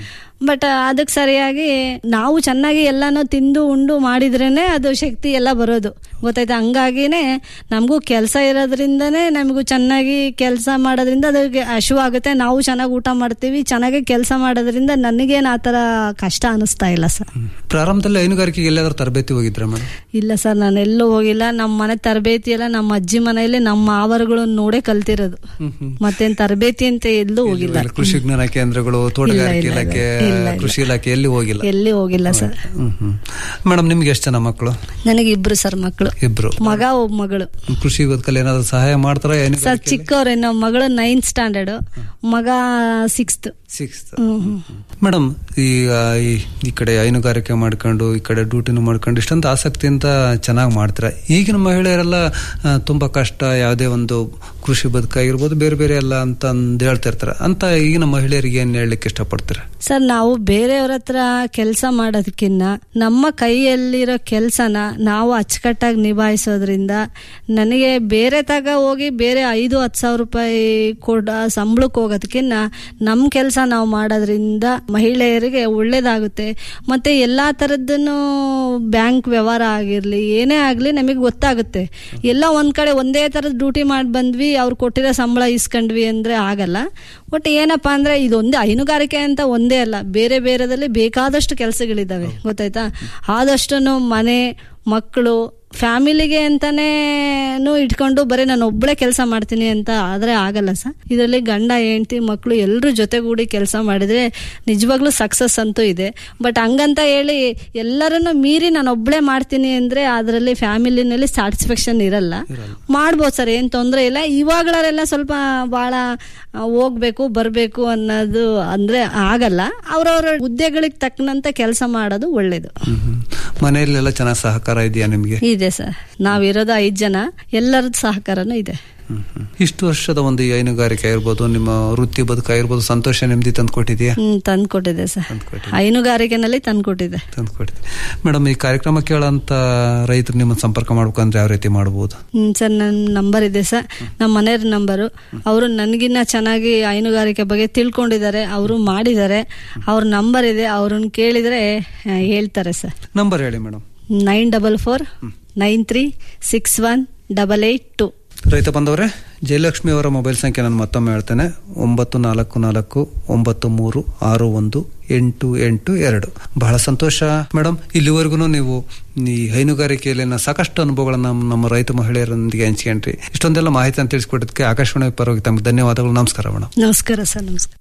ಬಟ್ ಅದಕ್ಕೆ ಸರಿಯಾಗಿ ನಾವು ಚೆನ್ನಾಗಿ ಎಲ್ಲಾನು ತಿಂದು ಉಂಡು ಮಾಡಿದ್ರೇನೆ ಅದು ಶಕ್ತಿ ಎಲ್ಲ ಬರೋದು ಗೊತ್ತಾಯ್ತಾ ಹಂಗಾಗಿನೇ ನಮಗೂ ಕೆಲಸ ಇರೋದ್ರಿಂದನೇ ನಮಗೂ ಚೆನ್ನಾಗಿ ಕೆಲಸ ಮಾಡೋದ್ರಿಂದ ಅದಕ್ಕೆ ಹಶುವಾಗುತ್ತೆ ನಾವು ಚೆನ್ನಾಗಿ ಊಟ ಮಾಡ್ತೀವಿ ಚೆನ್ನಾಗಿ ಕೆಲಸ ಮಾಡೋದ್ರಿಂದ ನನಗೇನು ಆ ಥರ ಕಷ್ಟ ಅನಿಸ್ತಾ ಇಲ್ಲ ಸರ್ ಪ್ರಾರಂಭದಲ್ಲಿ ಹೈನುಗಾರಿಕೆಗೆ ಎಲ್ಲಾದ್ರೂ ತರಬೇತಿ ಹೋಗಿದ್ರ ಮೇಡಮ್ ಇಲ್ಲ ಸರ್ ನಾನು ಎಲ್ಲೂ ಹೋಗಿಲ್ಲ ನಮ್ಮ ಮನೆ ತರಬೇತಿ ಎಲ್ಲ ನಮ್ಮ ಅಜ್ಜಿ ಮನೆಯಲ್ಲಿ ನಮ್ಮ ಆವರುಗಳನ್ನ ನೋಡೇ ಕಲ್ತಿರೋದು ಮತ್ತೇನ್ ತರಬೇತಿ ಅಂತ ಎಲ್ಲೂ ಹೋಗಿಲ್ಲ ಕೃಷಿ ವಿಜ್ಞಾನ ಕೇಂದ್ರಗಳು ತೋಟಗಾರಿಕೆ ಇಲ್ಲ, ಇಲಾಖೆ ಇಲ್ಲ, ಇಲ್ಲ. ಕೃಷಿ ಇಲಾಖೆ ಎಲ್ಲಿ ಹೋಗಿಲ್ಲ ಎಲ್ಲಿ ಹೋಗಿಲ್ಲ ಸರ್ ಹ್ಮ್ ಹ್ಮ್ ಮೇಡಮ್ ನಿಮ್ಗೆ ಎಷ್ಟು ಜನ ಮಕ್ಕಳು ನನಗೆ ಇಬ್ರು ಸರ್ ಮಕ್ಕಳು ಇಬ್ರು ಮಗ ಒಬ್ಬ ಮಗಳು ಕೃಷಿ ಬದುಕಲ್ಲಿ ಏನಾದ್ರು ಸಹಾಯ ಮಾಡ್ತಾರ ಏನು ಸರ್ ಚಿಕ್ಕವ್ರೆ ನಮ್ಮ ಮಗಳು ನೈನ್ತ್ ಸ್ಟ್ಯಾಂಡರ್ಡ್ ಮಗ ಸಿಕ್ಸ್ತ್ ಸಿಕ್ಸ್ತ್ ಮೇಡಮ್ ಈಗ ಈ ಈ ಕಡೆ ಹೈನುಗಾರಿಕೆ ಮಾಡ್ಕೊಂಡು ಈ ಕಡೆ ಡ್ಯೂಟಿನೂ ಮಾಡ್ಕೊಂಡು ಇಷ್ಟೊಂದು ಆಸಕ್ತಿಯಿಂದ ಚೆನ್ನಾಗಿ ಮಾಡ್ತೀರಾ ಈಗಿನ ಮಹಿಳೆಯರೆಲ್ಲ ಆ, ತುಂಬಾ ಕಷ್ಟ ಯಾವುದೇ ಒಂದು ಕೃಷಿ ಬದುಕಾಗಿರ್ಬೋದು ಬೇರೆ ಬೇರೆ ಎಲ್ಲ ಅಂತ ಅಂದ್ ಹೇಳ್ತಾ ಇರ್ತಾರೆ ಅಂತ ಈಗಿನ ಮಹಿಳೆಯರಿಗೆ ಏನ್ ಹೇಳಲಿಕ್ಕೆ ಇಷ್ಟಪಡ್ತೀರಾ ಸರ್ ನಾವು ಬೇರೆಯವ್ರ ಹತ್ರ ಕೆಲಸ ಮಾಡೋದಕ್ಕಿನ್ನ ನಮ್ಮ ಕೈಯಲ್ಲಿರೋ ಕೆಲಸನ ನಾವು ಅಚ್ಚುಕಟ್ಟಾಗಿ ನಿಭಾಯಿಸೋದ್ರಿಂದ ನನಗೆ ಬೇರೆ ತಗ ಹೋಗಿ ಬೇರೆ ಐದು ಹತ್ತು ಸಾವಿರ ರೂಪಾಯಿ ಕೊಡ ಸಂಬಳಕ್ಕೆ ಹೋಗೋದಕ್ಕಿನ್ನ ನಮ್ಮ ಕೆಲಸ ನಾವು ಮಾಡೋದ್ರಿಂದ ಮಹಿಳೆಯರಿಗೆ ಒಳ್ಳೇದಾಗುತ್ತೆ ಮತ್ತೆ ಎಲ್ಲಾ ಥರದ್ದನ್ನು ಬ್ಯಾಂಕ್ ವ್ಯವಹಾರ ಆಗಿರಲಿ ಏನೇ ಆಗಲಿ ನಮಗೆ ಗೊತ್ತಾಗುತ್ತೆ ಎಲ್ಲ ಒಂದ್ ಕಡೆ ಒಂದೇ ಥರದ ಡ್ಯೂಟಿ ಮಾಡಿ ಬಂದ್ವಿ ಅವ್ರು ಕೊಟ್ಟಿರೋ ಸಂಬಳ ಇಸ್ಕೊಂಡ್ವಿ ಅಂದ್ರೆ ಆಗಲ್ಲ ಬಟ್ ಏನಪ್ಪಾ ಅಂದ್ರೆ ಇದೊಂದೇ ಹೈನುಗಾರಿಕೆ ಅಂತ ಒಂದೇ ಅಲ್ಲ ಬೇರೆ ಬೇರೆದಲ್ಲಿ ಬೇಕಾದಷ್ಟು ಕೆಲಸಗಳಿದಾವೆ ಗೊತ್ತಾಯ್ತಾ ಆದಷ್ಟು ಮನೆ ಮಕ್ಕಳು ಫ್ಯಾಮಿಲಿಗೆ ಅಂತಾನೆ ಇಟ್ಕೊಂಡು ಬರೀ ನಾನು ಒಬ್ಬಳೇ ಕೆಲಸ ಮಾಡ್ತೀನಿ ಅಂತ ಆದ್ರೆ ಆಗಲ್ಲ ಸರ್ ಇದರಲ್ಲಿ ಗಂಡ ಹೆಂಡತಿ ಮಕ್ಕಳು ಎಲ್ಲರೂ ಜೊತೆಗೂಡಿ ಕೆಲಸ ಮಾಡಿದ್ರೆ ನಿಜವಾಗ್ಲೂ ಸಕ್ಸಸ್ ಅಂತೂ ಇದೆ ಬಟ್ ಹಂಗಂತ ಹೇಳಿ ಎಲ್ಲರನ್ನು ಮೀರಿ ನಾನು ಒಬ್ಬಳೇ ಮಾಡ್ತೀನಿ ಅಂದ್ರೆ ಅದರಲ್ಲಿ ಫ್ಯಾಮಿಲಿನಲ್ಲಿ ಸ್ಯಾಟಿಸ್ಫ್ಯಾಕ್ಷನ್ ಇರಲ್ಲ ಮಾಡ್ಬೋದು ಸರ್ ಏನ್ ತೊಂದರೆ ಇಲ್ಲ ಇವಾಗಳೆಲ್ಲ ಸ್ವಲ್ಪ ಬಹಳ ಆ, ಹೋಗ್ಬೇಕು ಬರ್ಬೇಕು ಅನ್ನೋದು ಅಂದ್ರೆ ಆಗಲ್ಲ ಅವ್ರವ್ರ ಹುದ್ದೆಗಳಿಗೆ ತಕ್ಕನಂತೆ ಕೆಲಸ ಮಾಡೋದು ಒಳ್ಳೇದು ಮನೆಯಲ್ಲೆಲ್ಲ ಚೆನ್ನಾಗಿ ಸಹಕಾರ ಇದೆಯಾ ನಿಮ್ಗೆ ಇದೆ ಸರ್ ನಾವಿರೋದು ಐದ್ ಜನ ಎಲ್ಲರದ್ದು ಸಹಕಾರನೂ ಇದೆ ಇಷ್ಟು ವರ್ಷದ ಒಂದು ಈ ಹೈನುಗಾರಿಕೆ ಆಗಿರ್ಬೋದು ನಿಮ್ಮ ವೃತ್ತಿ ಬದುಕಾಗಿರ್ಬೋದು ಸಂತೋಷ ನೆಮ್ಮದಿ ತಂದ್ಕೊಟ್ಟಿದ್ಯಾ ಹ್ಮ್ ತಂದ್ಕೊಟ್ಟಿದೆ ಸರ್ ಹೈನುಗಾರಿಕೆನಲ್ಲಿ ತಂದ್ಕೊಟ್ಟಿದೆ ತಂದ್ಕೊಟ್ಟಿದೆ ಮೇಡಮ್ ಈ ಕಾರ್ಯಕ್ರಮ ಕೇಳೋಂತ ರೈತರು ನಿಮ್ಮನ್ನ ಸಂಪರ್ಕ ಮಾಡ್ಬೇಕಂದ್ರೆ ಯಾವ ರೀತಿ ಮಾಡಬಹುದು ಹ್ಮ್ ಸರ್ ನನ್ನ ನಂಬರ್ ಇದೆ ಸರ್ ನಮ್ಮ ಮನೆಯವ್ರ ನಂಬರು ಅವರು ನನಗಿನ್ನ ಚೆನ್ನಾಗಿ ಹೈನುಗಾರಿಕೆ ಬಗ್ಗೆ ತಿಳ್ಕೊಂಡಿದ್ದಾರೆ ಅವರು ಮಾಡಿದ್ದಾರೆ ಅವ್ರ ನಂಬರ್ ಇದೆ ಅವ್ರನ್ನ ಕೇಳಿದ್ರೆ ಆ, ಹೇಳ್ತಾರೆ ಸರ್ ನಂಬರ್ ಹೇಳಿ madam nine double four nine three six one double eight two ರೈತ ಬಂದವರೇ ಜಯಲಕ್ಷ್ಮಿ ಅವರ ಮೊಬೈಲ್ ಸಂಖ್ಯೆ ನಾನು ಮತ್ತೊಮ್ಮೆ ಹೇಳ್ತೇನೆ ಒಂಬತ್ತು ನಾಲ್ಕು ನಾಲ್ಕು ಒಂಬತ್ತು ಮೂರು ಆರು ಒಂದು ಎಂಟು ಎಂಟು ಎರಡು ಬಹಳ ಸಂತೋಷ ಮೇಡಮ್ ಇಲ್ಲಿವರೆಗೂ ನೀವು ಈ ಹೈನುಗಾರಿಕೆಯಲ್ಲಿನ ಸಾಕಷ್ಟು ಅನುಭವಗಳನ್ನ ನಮ್ಮ- ನಮ್ಮ ರೈತ ಮಹಿಳೆಯರೊಂದಿಗೆ ಹಂಚ್ಕೊಂಡ್ರಿ ಇಷ್ಟೊಂದೆಲ್ಲ ಮಾಹಿತಿಯನ್ನು ತಿಳಿಸ್ಕೊಡೋದಕ್ಕೆ ಆಕಾಶವಾಣಿ ಪರವಾಗಿ ತಮಗೆ ಧನ್ಯವಾದಗಳು ನಮಸ್ಕಾರ ಮೇಡಮ್ ನಮಸ್ಕಾರ ಸರ್ ನಮಸ್ಕಾರ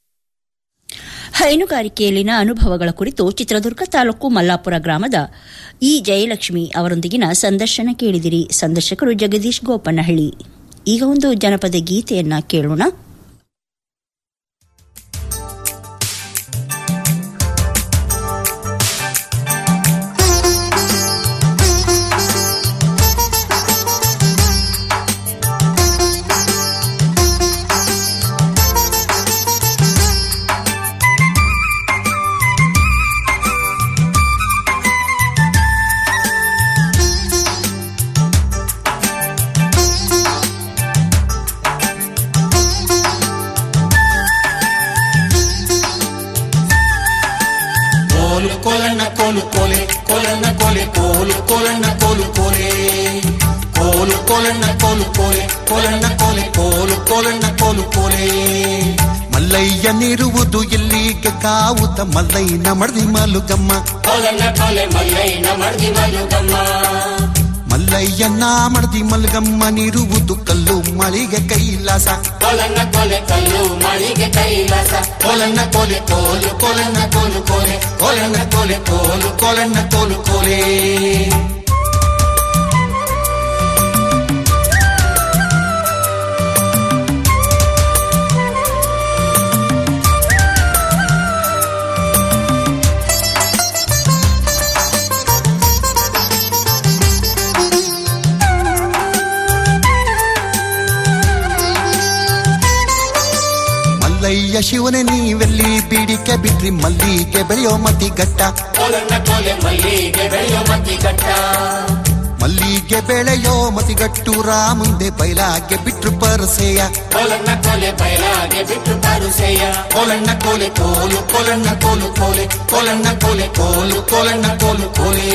ಹೈನುಗಾರಿಕೆಯಲ್ಲಿನ ಅನುಭವಗಳ ಕುರಿತು ಚಿತ್ರದುರ್ಗ ತಾಲೂಕು ಮಲ್ಲಾಪುರ ಗ್ರಾಮದ ಇ ಜಯಲಕ್ಷ್ಮಿ ಅವರೊಂದಿಗಿನ ಸಂದರ್ಶನ ಕೇಳಿದಿರಿ ಸಂದರ್ಶಕರು ಜಗದೀಶ್ ಗೋಪನಹಳ್ಳಿ ಈಗ ಒಂದು ಜನಪದ ಗೀತೆಯನ್ನ ಕೇಳೋಣ ಕೋಲು ಕೋಲಣ್ಣ ಕೋಲು ಕೋಲೆ ಕೋಲಣ್ಣ ಕೋಲೆ ಕೋಲು ಕೋಲಣ್ಣ ಕೋಲು ಕೋಲೆ ಕೋಲು ಕೋಲಣ್ಣ ಕೋಲು ಕೋಲೆ ಕೋಲಣ್ಣ ಕೋಲೆ ಕೋಲು ಕೋಲಣ್ಣ ಕೋಲು ಕೋಲೆ ಮಲ್ಲಯ್ಯನಿರುವುದು ಎಲ್ಲಿಗೆ ಕಾವುತ ಮಲ್ಲಯ್ಯನ ಮಡ್ದಿ ಮಲುಗಮ್ಮ ಕೋಲಣ್ಣ ಕೋಲೆ ಮಲ್ಲಯ್ಯನ ಮಡ್ದಿ ಮಲ್ಲುಗಮ್ಮ ಮಲ್ಲಯ್ಯನ ಮಡ್ದಿ ಮಲ್ಗಮ್ಮನಿರುವುದು ಕಲ್ಲು ಮಳಿಗೆ ಕೈಲಾಸ ಕೋಲಣ್ಣ ಕೋಲೆ ಕಲ್ಲು ಮಳಿಗೆ ಕೈಲಾಸ ಕೋಲಣ್ಣ ಕೋಲೆ ಕೋಲು ಕೋಲಣ್ಣ ಕೋಲು ಕೋಲೆ ಕೋಲಣ್ಣ ಕೋಲೆ ಕೋಲು ಕೋಲಣ್ಣ ಕೋಲು ಕೋಲೆ ಮಲ್ಲಯ್ಯ ಶಿವನೇ ನೀವೆಲ್ಲಿ ಬೀಡಿಕೆ ಬಿಟ್ರಿ ಮಲ್ಲಿಗೆ ಬೆಳೆಯೋ ಮತಿ ಗಟ್ಟ ಕೋಲಣ್ಣ ಕೋಲೆ ಮಲ್ಲಿಗೆ ಬೆಳೆಯೋ ಮತ್ತಿ ಗಟ್ಟ ಮಲ್ಲಿಗೆ ಬೆಳೆಯೋ ಮತಿಗಟ್ಟೂರ ಮುಂದೆ ಬೈಲಾಗೆ ಬಿಟ್ರು ಪರಸೆಯ ಕೋಲನ್ನ ಕೋಲೆ ಬಯಲಾಗೆ ಬಿಟ್ಟು ಬರುಸೆಯ ಕೋಲನ್ನ ಕೋಲೆ ಕೋಲು ಕೋಲನ್ನ ಕೋಲು ಕೋಲೆ ಕೋಲನ್ನ ಕೋಲೆ ಕೋಲು ಕೋಲನ್ನ ಕೋಲು ಕೋಲೆ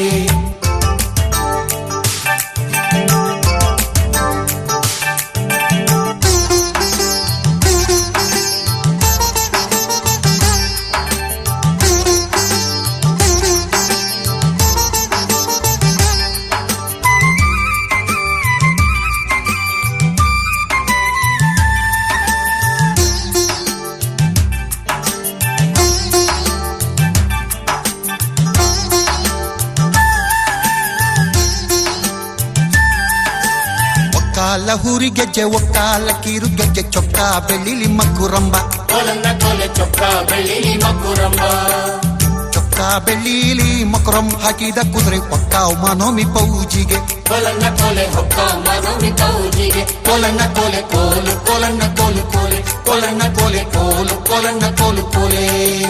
ಒಕ್ಕಾಲ ಹುರಿ ಗೆಜ್ಜೆ ಒಕ್ಕಾಲ ಕಿರು ಗೆಜ್ಜೆ ಚೊಕ್ಕ ಬೆಳ್ಳಿಲಿ ಮಕ್ಕುರಂಬ ಕೋಲನ್ನ ಕೋಲೆ ಚೊಕ್ಕ ಬೆಳ್ಳಿಲಿ ಮಕ್ಕುರಂಬ ಚೊಕ್ಕ ಬೆಳ್ಳಿಲಿ ಮಕರಂ ಹಾಕಿದ ಕುದುರೆ ಒಕ್ಕಾವ್ ಮನೋಮಿ ಪೌಜಿಗೆ ಕೋಲನ್ನ ಕೋಲೆ ಹೊಕ್ಕ ಮನೋಮಿ ಕೌಜಿಗೆ ಕೋಲನ್ನ ಕೋಲೆ ಕೋಲು ಕೋಲನ್ನ ಕೋಲು ಕೋಲೆ ಕೋಲನ್ನ ಕೋಲೆ ಕೋಲು ಕೋಲನ್ನ ಕೋಲು ಕೋಲೆ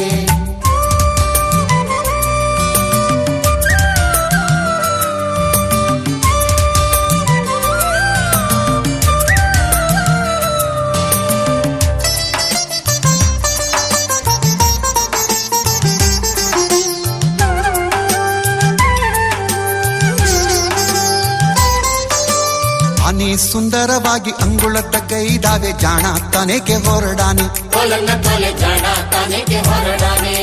ಆನೆ ಸುಂದರವಾಗಿ ಅಂಗುಳದ ಗೈದಾವೆ ಜಾಣ ತನೆಗೆ ಹೊರಡಾನೆ ಕೋಲನ್ನ ಕೋಲೆ ಜಾಣ ತಾನೆಗೆ ಹೊರಡಾನೆ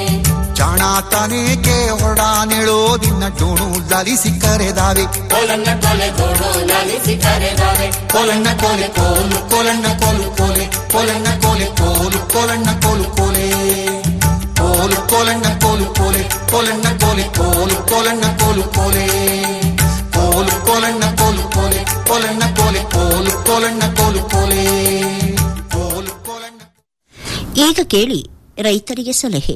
ಜಾಣ ತನೆಗೆ ಹೊರಡಾನೆಳೋದಿನ್ನ ಡೋಣು ಲಾಲಿಸಿ ಕರೆದಾವೆ ಕೋಲನ್ನ ಕೋಲೆ ಗೋಡು ಲಾಲಿಸಿ ಕರೆದಾವೆ ಕೋಲನ್ನ ಕೋಲೆ ಕೋಲು ಕೋಲನ್ನ ಕೋಲು ಕೋಲೆ ಕೋಲನ್ನ ಕೋಲೆ ಕೋಲು ಕೋಲನ್ನ ಕೋಲು ಕೋಲೆ ಕೋಲು ಕೋಲನ್ನ ಕೋಲು ಕೋಲೆ ಕೋಲನ್ನ ಕೋಲೆ ಕೋಲು ಕೋಲನ್ನ ಕೋಲು ಕೋಲೆ ಕೋಲು ಕೋಲನ್ನ ಕೋಲು ಕೋಲೆ ಕೋಲನ್ನ ಕೋಲೆ ಕೋಲು ಕೋಲನ್ನ ಕೋಲು ಕೋಲೆ ಕೋಲು ಕೋಲನ್ನ ಈಗ ಕೇಳಿ ರೈತರಿಗೆ ಸಲಹೆ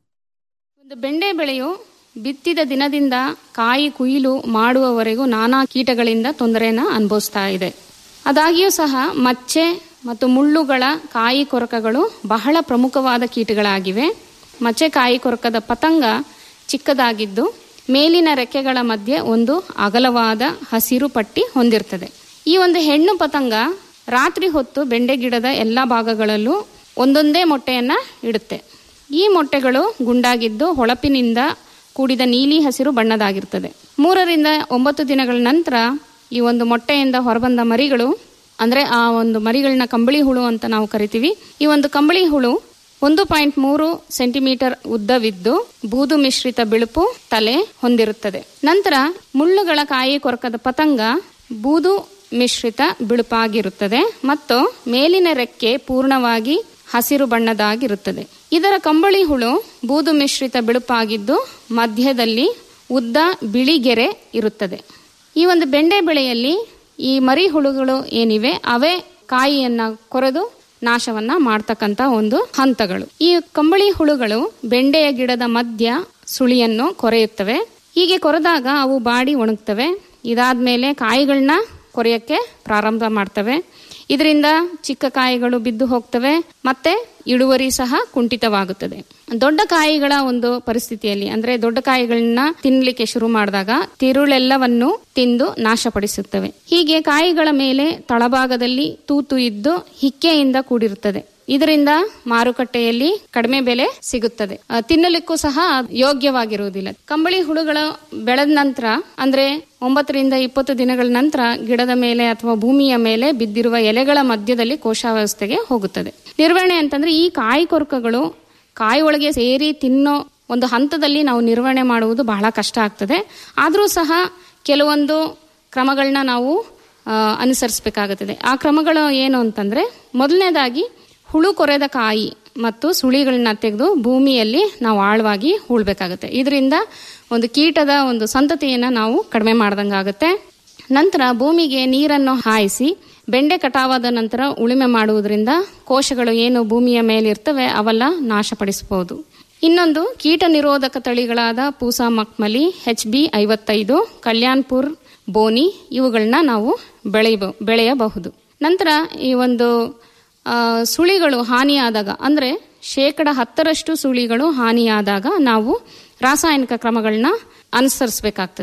ಒಂದು ಬೆಂಡೆ ಬೆಳೆಯು ಬಿತ್ತಿದ ದಿನದಿಂದ ಕಾಯಿ ಕುಯಿಲು ಮಾಡುವವರೆಗೂ ನಾನಾ ಕೀಟಗಳಿಂದ ತೊಂದರೆಯನ್ನು ಅನುಭವಿಸ್ತಾ ಇದೆ ಆದಾಗ್ಯೂ ಸಹ ಮಚ್ಚೆ ಮತ್ತು ಮುಳ್ಳುಗಳ ಕಾಯಿ ಕೊರಕಗಳು ಬಹಳ ಪ್ರಮುಖವಾದ ಕೀಟಗಳಾಗಿವೆ ಮಚ್ಚೆ ಕಾಯಿ ಕೊರಕದ ಪತಂಗ ಚಿಕ್ಕದಾಗಿದ್ದು ಮೇಲಿನ ರೆಕ್ಕೆಗಳ ಮಧ್ಯೆ ಒಂದು ಅಗಲವಾದ ಹಸಿರು ಪಟ್ಟಿ ಹೊಂದಿರ್ತದೆ ಈ ಒಂದು ಹೆಣ್ಣು ಪತಂಗ ರಾತ್ರಿ ಹೊತ್ತು ಬೆಂಡೆ ಗಿಡದ ಎಲ್ಲ ಭಾಗಗಳಲ್ಲೂ ಒಂದೊಂದೇ ಮೊಟ್ಟೆಯನ್ನ ಇಡುತ್ತೆ ಈ ಮೊಟ್ಟೆಗಳು ಗುಂಡಾಗಿದ್ದು ಹೊಳಪಿನಿಂದ ಕೂಡಿದ ನೀಲಿ ಹಸಿರು ಬಣ್ಣದಾಗಿರ್ತದೆ ಮೂರರಿಂದ ಒಂಬತ್ತು ದಿನಗಳ ನಂತರ ಈ ಒಂದು ಮೊಟ್ಟೆಯಿಂದ ಹೊರಬಂದ ಮರಿಗಳು ಅಂದ್ರೆ ಆ ಒಂದು ಮರಿಗಳನ್ನ ಕಂಬಳಿ ಹುಳು ಅಂತ ನಾವು ಕರಿತೀವಿ ಈ ಒಂದು ಕಂಬಳಿ ಹುಳು ಒಂದು ಪಾಯಿಂಟ್ ಮೂರು ಸೆಂಟಿಮೀಟರ್ ಉದ್ದವಿದ್ದು ಬೂದು ಮಿಶ್ರಿತ ಬಿಳುಪು ತಲೆ ಹೊಂದಿರುತ್ತದೆ ನಂತರ ಮುಳ್ಳುಗಳ ಕಾಯಿ ಕೊರಕದ ಪತಂಗ ಬೂದು ಮಿಶ್ರಿತ ಬಿಳುಪಾಗಿರುತ್ತದೆ ಮತ್ತು ಮೇಲಿನ ರೆಕ್ಕೆ ಪೂರ್ಣವಾಗಿ ಹಸಿರು ಬಣ್ಣದಾಗಿರುತ್ತದೆ ಇದರ ಕಂಬಳಿ ಹುಳು ಬೂದು ಮಿಶ್ರಿತ ಬಿಳುಪಾಗಿದ್ದು ಮಧ್ಯದಲ್ಲಿ ಉದ್ದ ಬಿಳಿ ಗೆರೆ ಇರುತ್ತದೆ ಈ ಒಂದು ಬೆಂಡೆ ಬೆಳೆಯಲ್ಲಿ ಈ ಮರಿ ಹುಳುಗಳು ಏನಿವೆ ಅವೇ ಕಾಯಿಯನ್ನ ಕೊರೆದು ನಾಶವನ್ನ ಮಾಡ್ತಕ್ಕಂತ ಒಂದು ಹಂತಗಳು ಈ ಕಂಬಳಿ ಹುಳುಗಳು ಬೆಂಡೆಯ ಗಿಡದ ಮಧ್ಯ ಸುಳಿಯನ್ನು ಕೊರೆಯುತ್ತವೆ ಹೀಗೆ ಕೊರೆದಾಗ ಅವು ಬಾಡಿ ಒಣಗ್ತವೆ ಇದಾದ್ಮೇಲೆ ಕಾಯಿಗಳನ್ನ ಕೊರೆಯಕ್ಕೆ ಪ್ರಾರಂಭ ಮಾಡ್ತವೆ ಇದರಿಂದ ಚಿಕ್ಕ ಕಾಯಿಗಳು ಬಿದ್ದು ಹೋಗ್ತವೆ ಮತ್ತೆ ಇಳುವರಿ ಸಹ ಕುಂಠಿತವಾಗುತ್ತದೆ ದೊಡ್ಡ ಕಾಯಿಗಳ ಒಂದು ಪರಿಸ್ಥಿತಿಯಲ್ಲಿ ಅಂದ್ರೆ ದೊಡ್ಡ ಕಾಯಿಗಳನ್ನ ತಿನ್ಲಿಕ್ಕೆ ಶುರು ಮಾಡಿದಾಗ ತಿರುಳೆಲ್ಲವನ್ನು ತಿಂದು ನಾಶಪಡಿಸುತ್ತವೆ ಹೀಗೆ ಕಾಯಿಗಳ ಮೇಲೆ ತಳಭಾಗದಲ್ಲಿ ತೂತು ಇದ್ದು ಹಿಕ್ಕೆಯಿಂದ ಕೂಡಿರುತ್ತದೆ ಇದರಿಂದ ಮಾರುಕಟ್ಟೆಯಲ್ಲಿ ಕಡಿಮೆ ಬೆಲೆ ಸಿಗುತ್ತದೆ ಆ, ತಿನ್ನಲಿಕ್ಕೂ ಸಹ ಯೋಗ್ಯವಾಗಿರುವುದಿಲ್ಲ ಕಂಬಳಿ ಹುಳುಗಳ ಬೆಳೆದ ನಂತರ ಅಂದ್ರೆ ಒಂಬತ್ತರಿಂದ ಇಪ್ಪತ್ತು ದಿನಗಳ ನಂತರ ಗಿಡದ ಮೇಲೆ ಅಥವಾ ಭೂಮಿಯ ಮೇಲೆ ಬಿದ್ದಿರುವ ಎಲೆಗಳ ಮಧ್ಯದಲ್ಲಿ ಕೋಶಾವಸ್ಥೆಗೆ ಹೋಗುತ್ತದೆ ನಿರ್ವಹಣೆ ಅಂತಂದ್ರೆ ಈ ಕಾಯಿ ಕೊರಕಗಳು ಕಾಯಿ ಒಳಗೆ ಸೇರಿ ತಿನ್ನೋ ಒಂದು ಹಂತದಲ್ಲಿ ನಾವು ನಿರ್ವಹಣೆ ಮಾಡುವುದು ಬಹಳ ಕಷ್ಟ ಆಗ್ತದೆ ಆದರೂ ಸಹ ಕೆಲವೊಂದು ಕ್ರಮಗಳನ್ನ ನಾವು ಆ, ಅನುಸರಿಸಬೇಕಾಗುತ್ತದೆ ಆ ಕ್ರಮಗಳು ಏನು ಅಂತಂದ್ರೆ ಮೊದಲನೇದಾಗಿ ಹುಳು ಕೊರೆದ ಕಾಯಿ ಮತ್ತು ಸುಳಿಗಳನ್ನ ತೆಗೆದು ಭೂಮಿಯಲ್ಲಿ ನಾವು ಆಳವಾಗಿ ಹೂಳ್ಬೇಕಾಗುತ್ತೆ ಇದರಿಂದ ಒಂದು ಕೀಟದ ಒಂದು ಸಂತತಿಯನ್ನ ನಾವು ಕಡಿಮೆ ಮಾಡ್ದಂಗಾಗುತ್ತೆ ನಂತರ ಭೂಮಿಗೆ ನೀರನ್ನು ಹಾಯಿಸಿ ಬೆಂಡೆ ಕಟಾವಾದ ನಂತರ ಉಳುಮೆ ಮಾಡುವುದರಿಂದ ಕೋಶಗಳು ಏನು ಭೂಮಿಯ ಮೇಲಿರ್ತವೆ ಅವೆಲ್ಲ ನಾಶಪಡಿಸಬಹುದು ಇನ್ನೊಂದು ಕೀಟ ನಿರೋಧಕ ತಳಿಗಳಾದ ಪೂಸಾ ಮಕ್ಮಲಿ ಎಚ್ ಬಿ ಐವತ್ತೈದು ಕಲ್ಯಾಣ್ಪುರ್ ಬೋನಿ ಇವುಗಳನ್ನ ನಾವು ಬೆಳೆಯಬ ಬೆಳೆಯಬಹುದು ನಂತರ ಈ ಒಂದು ಆ, ಸುಳಿಗಳು ಹಾನಿಯಾದಾಗ ಅಂದ್ರೆ ಶೇಕಡ ಹತ್ತರಷ್ಟು ಸುಳಿಗಳು ಹಾನಿಯಾದಾಗ ನಾವು ರಾಸಾಯನಿಕ ಕ್ರಮಗಳನ್ನ ಅನುಸರಿಸಬೇಕಾಗ್ತದೆ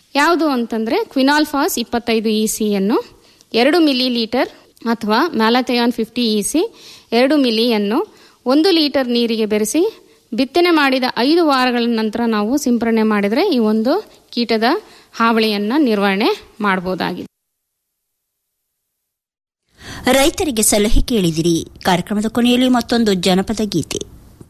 ಯಾವುದು ಅಂತಂದರೆ ಕ್ವಿನಾಲ್ಫಾಸ್ ಇಪ್ಪತ್ತೈದು ಇ ಸಿಯನ್ನು ಎರಡು ಮಿಲಿ ಲೀಟರ್ ಅಥವಾ ಮ್ಯಾಲಥಯಾನ್ ಫಿಫ್ಟಿ ಇ ಸಿ ಎರಡು ಮಿಲಿಯನ್ನು ಒಂದು ಲೀಟರ್ ನೀರಿಗೆ ಬೆರೆಸಿ ಬಿತ್ತನೆ ಮಾಡಿದ ಐದು ವಾರಗಳ ನಂತರ ನಾವು ಸಿಂಪರಣೆ ಮಾಡಿದರೆ ಈ ಒಂದು ಕೀಟದ ಹಾವಳಿಯನ್ನು ನಿರ್ವಹಣೆ ಮಾಡಬಹುದಾಗಿದೆ ರೈತರಿಗೆ ಸಲಹೆ ಕೇಳಿದಿರಿ ಕಾರ್ಯಕ್ರಮದ ಕೊನೆಯಲ್ಲಿ ಮತ್ತೊಂದು ಜನಪದ ಗೀತೆ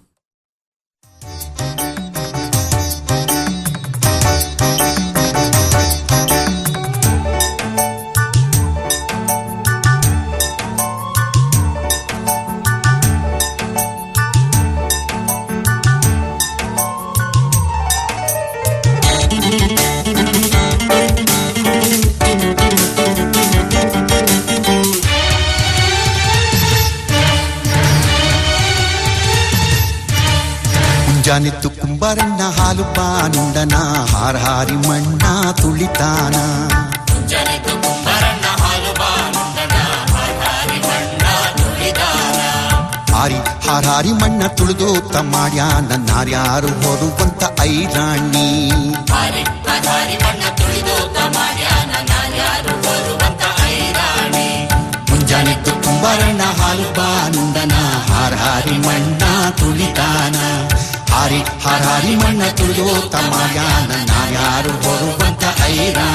ಮುಂಜಾನೆತ್ತು ಕುಂಬಾರಣ್ಣ ಹಾಲು ಬಾನುಂಡನ ಹಾರ ಹಾರಿ ಮಣ್ಣ ತುಳಿತಾನ ಹಾರಿ ಹಾರ ಹಾರಿ ಮಣ್ಣ ತುಳಿದೋತ ಮಾಡ್ಯಾನ ನಾರ್ಯಾರು ಹೊರುವಂತ ಐರಾಣಿ ಮುಂಜಾನೆತ್ತು ಕುಂಬಾರಣ್ಣ ಹಾಲು ಬಾನುಂಡನ ಹಾರ ಹಾರಿ ಮಣ್ಣ ತುಳಿತಾನ ಹಾರಿ ಹಾರಾರಿ ಮಣ್ಣ ತುಳಿದೋತ ಮಾಡ್ಯಾನ ನಾರ್ಯಾರು ಹೊರುವಂತ ಐರಾಣಿ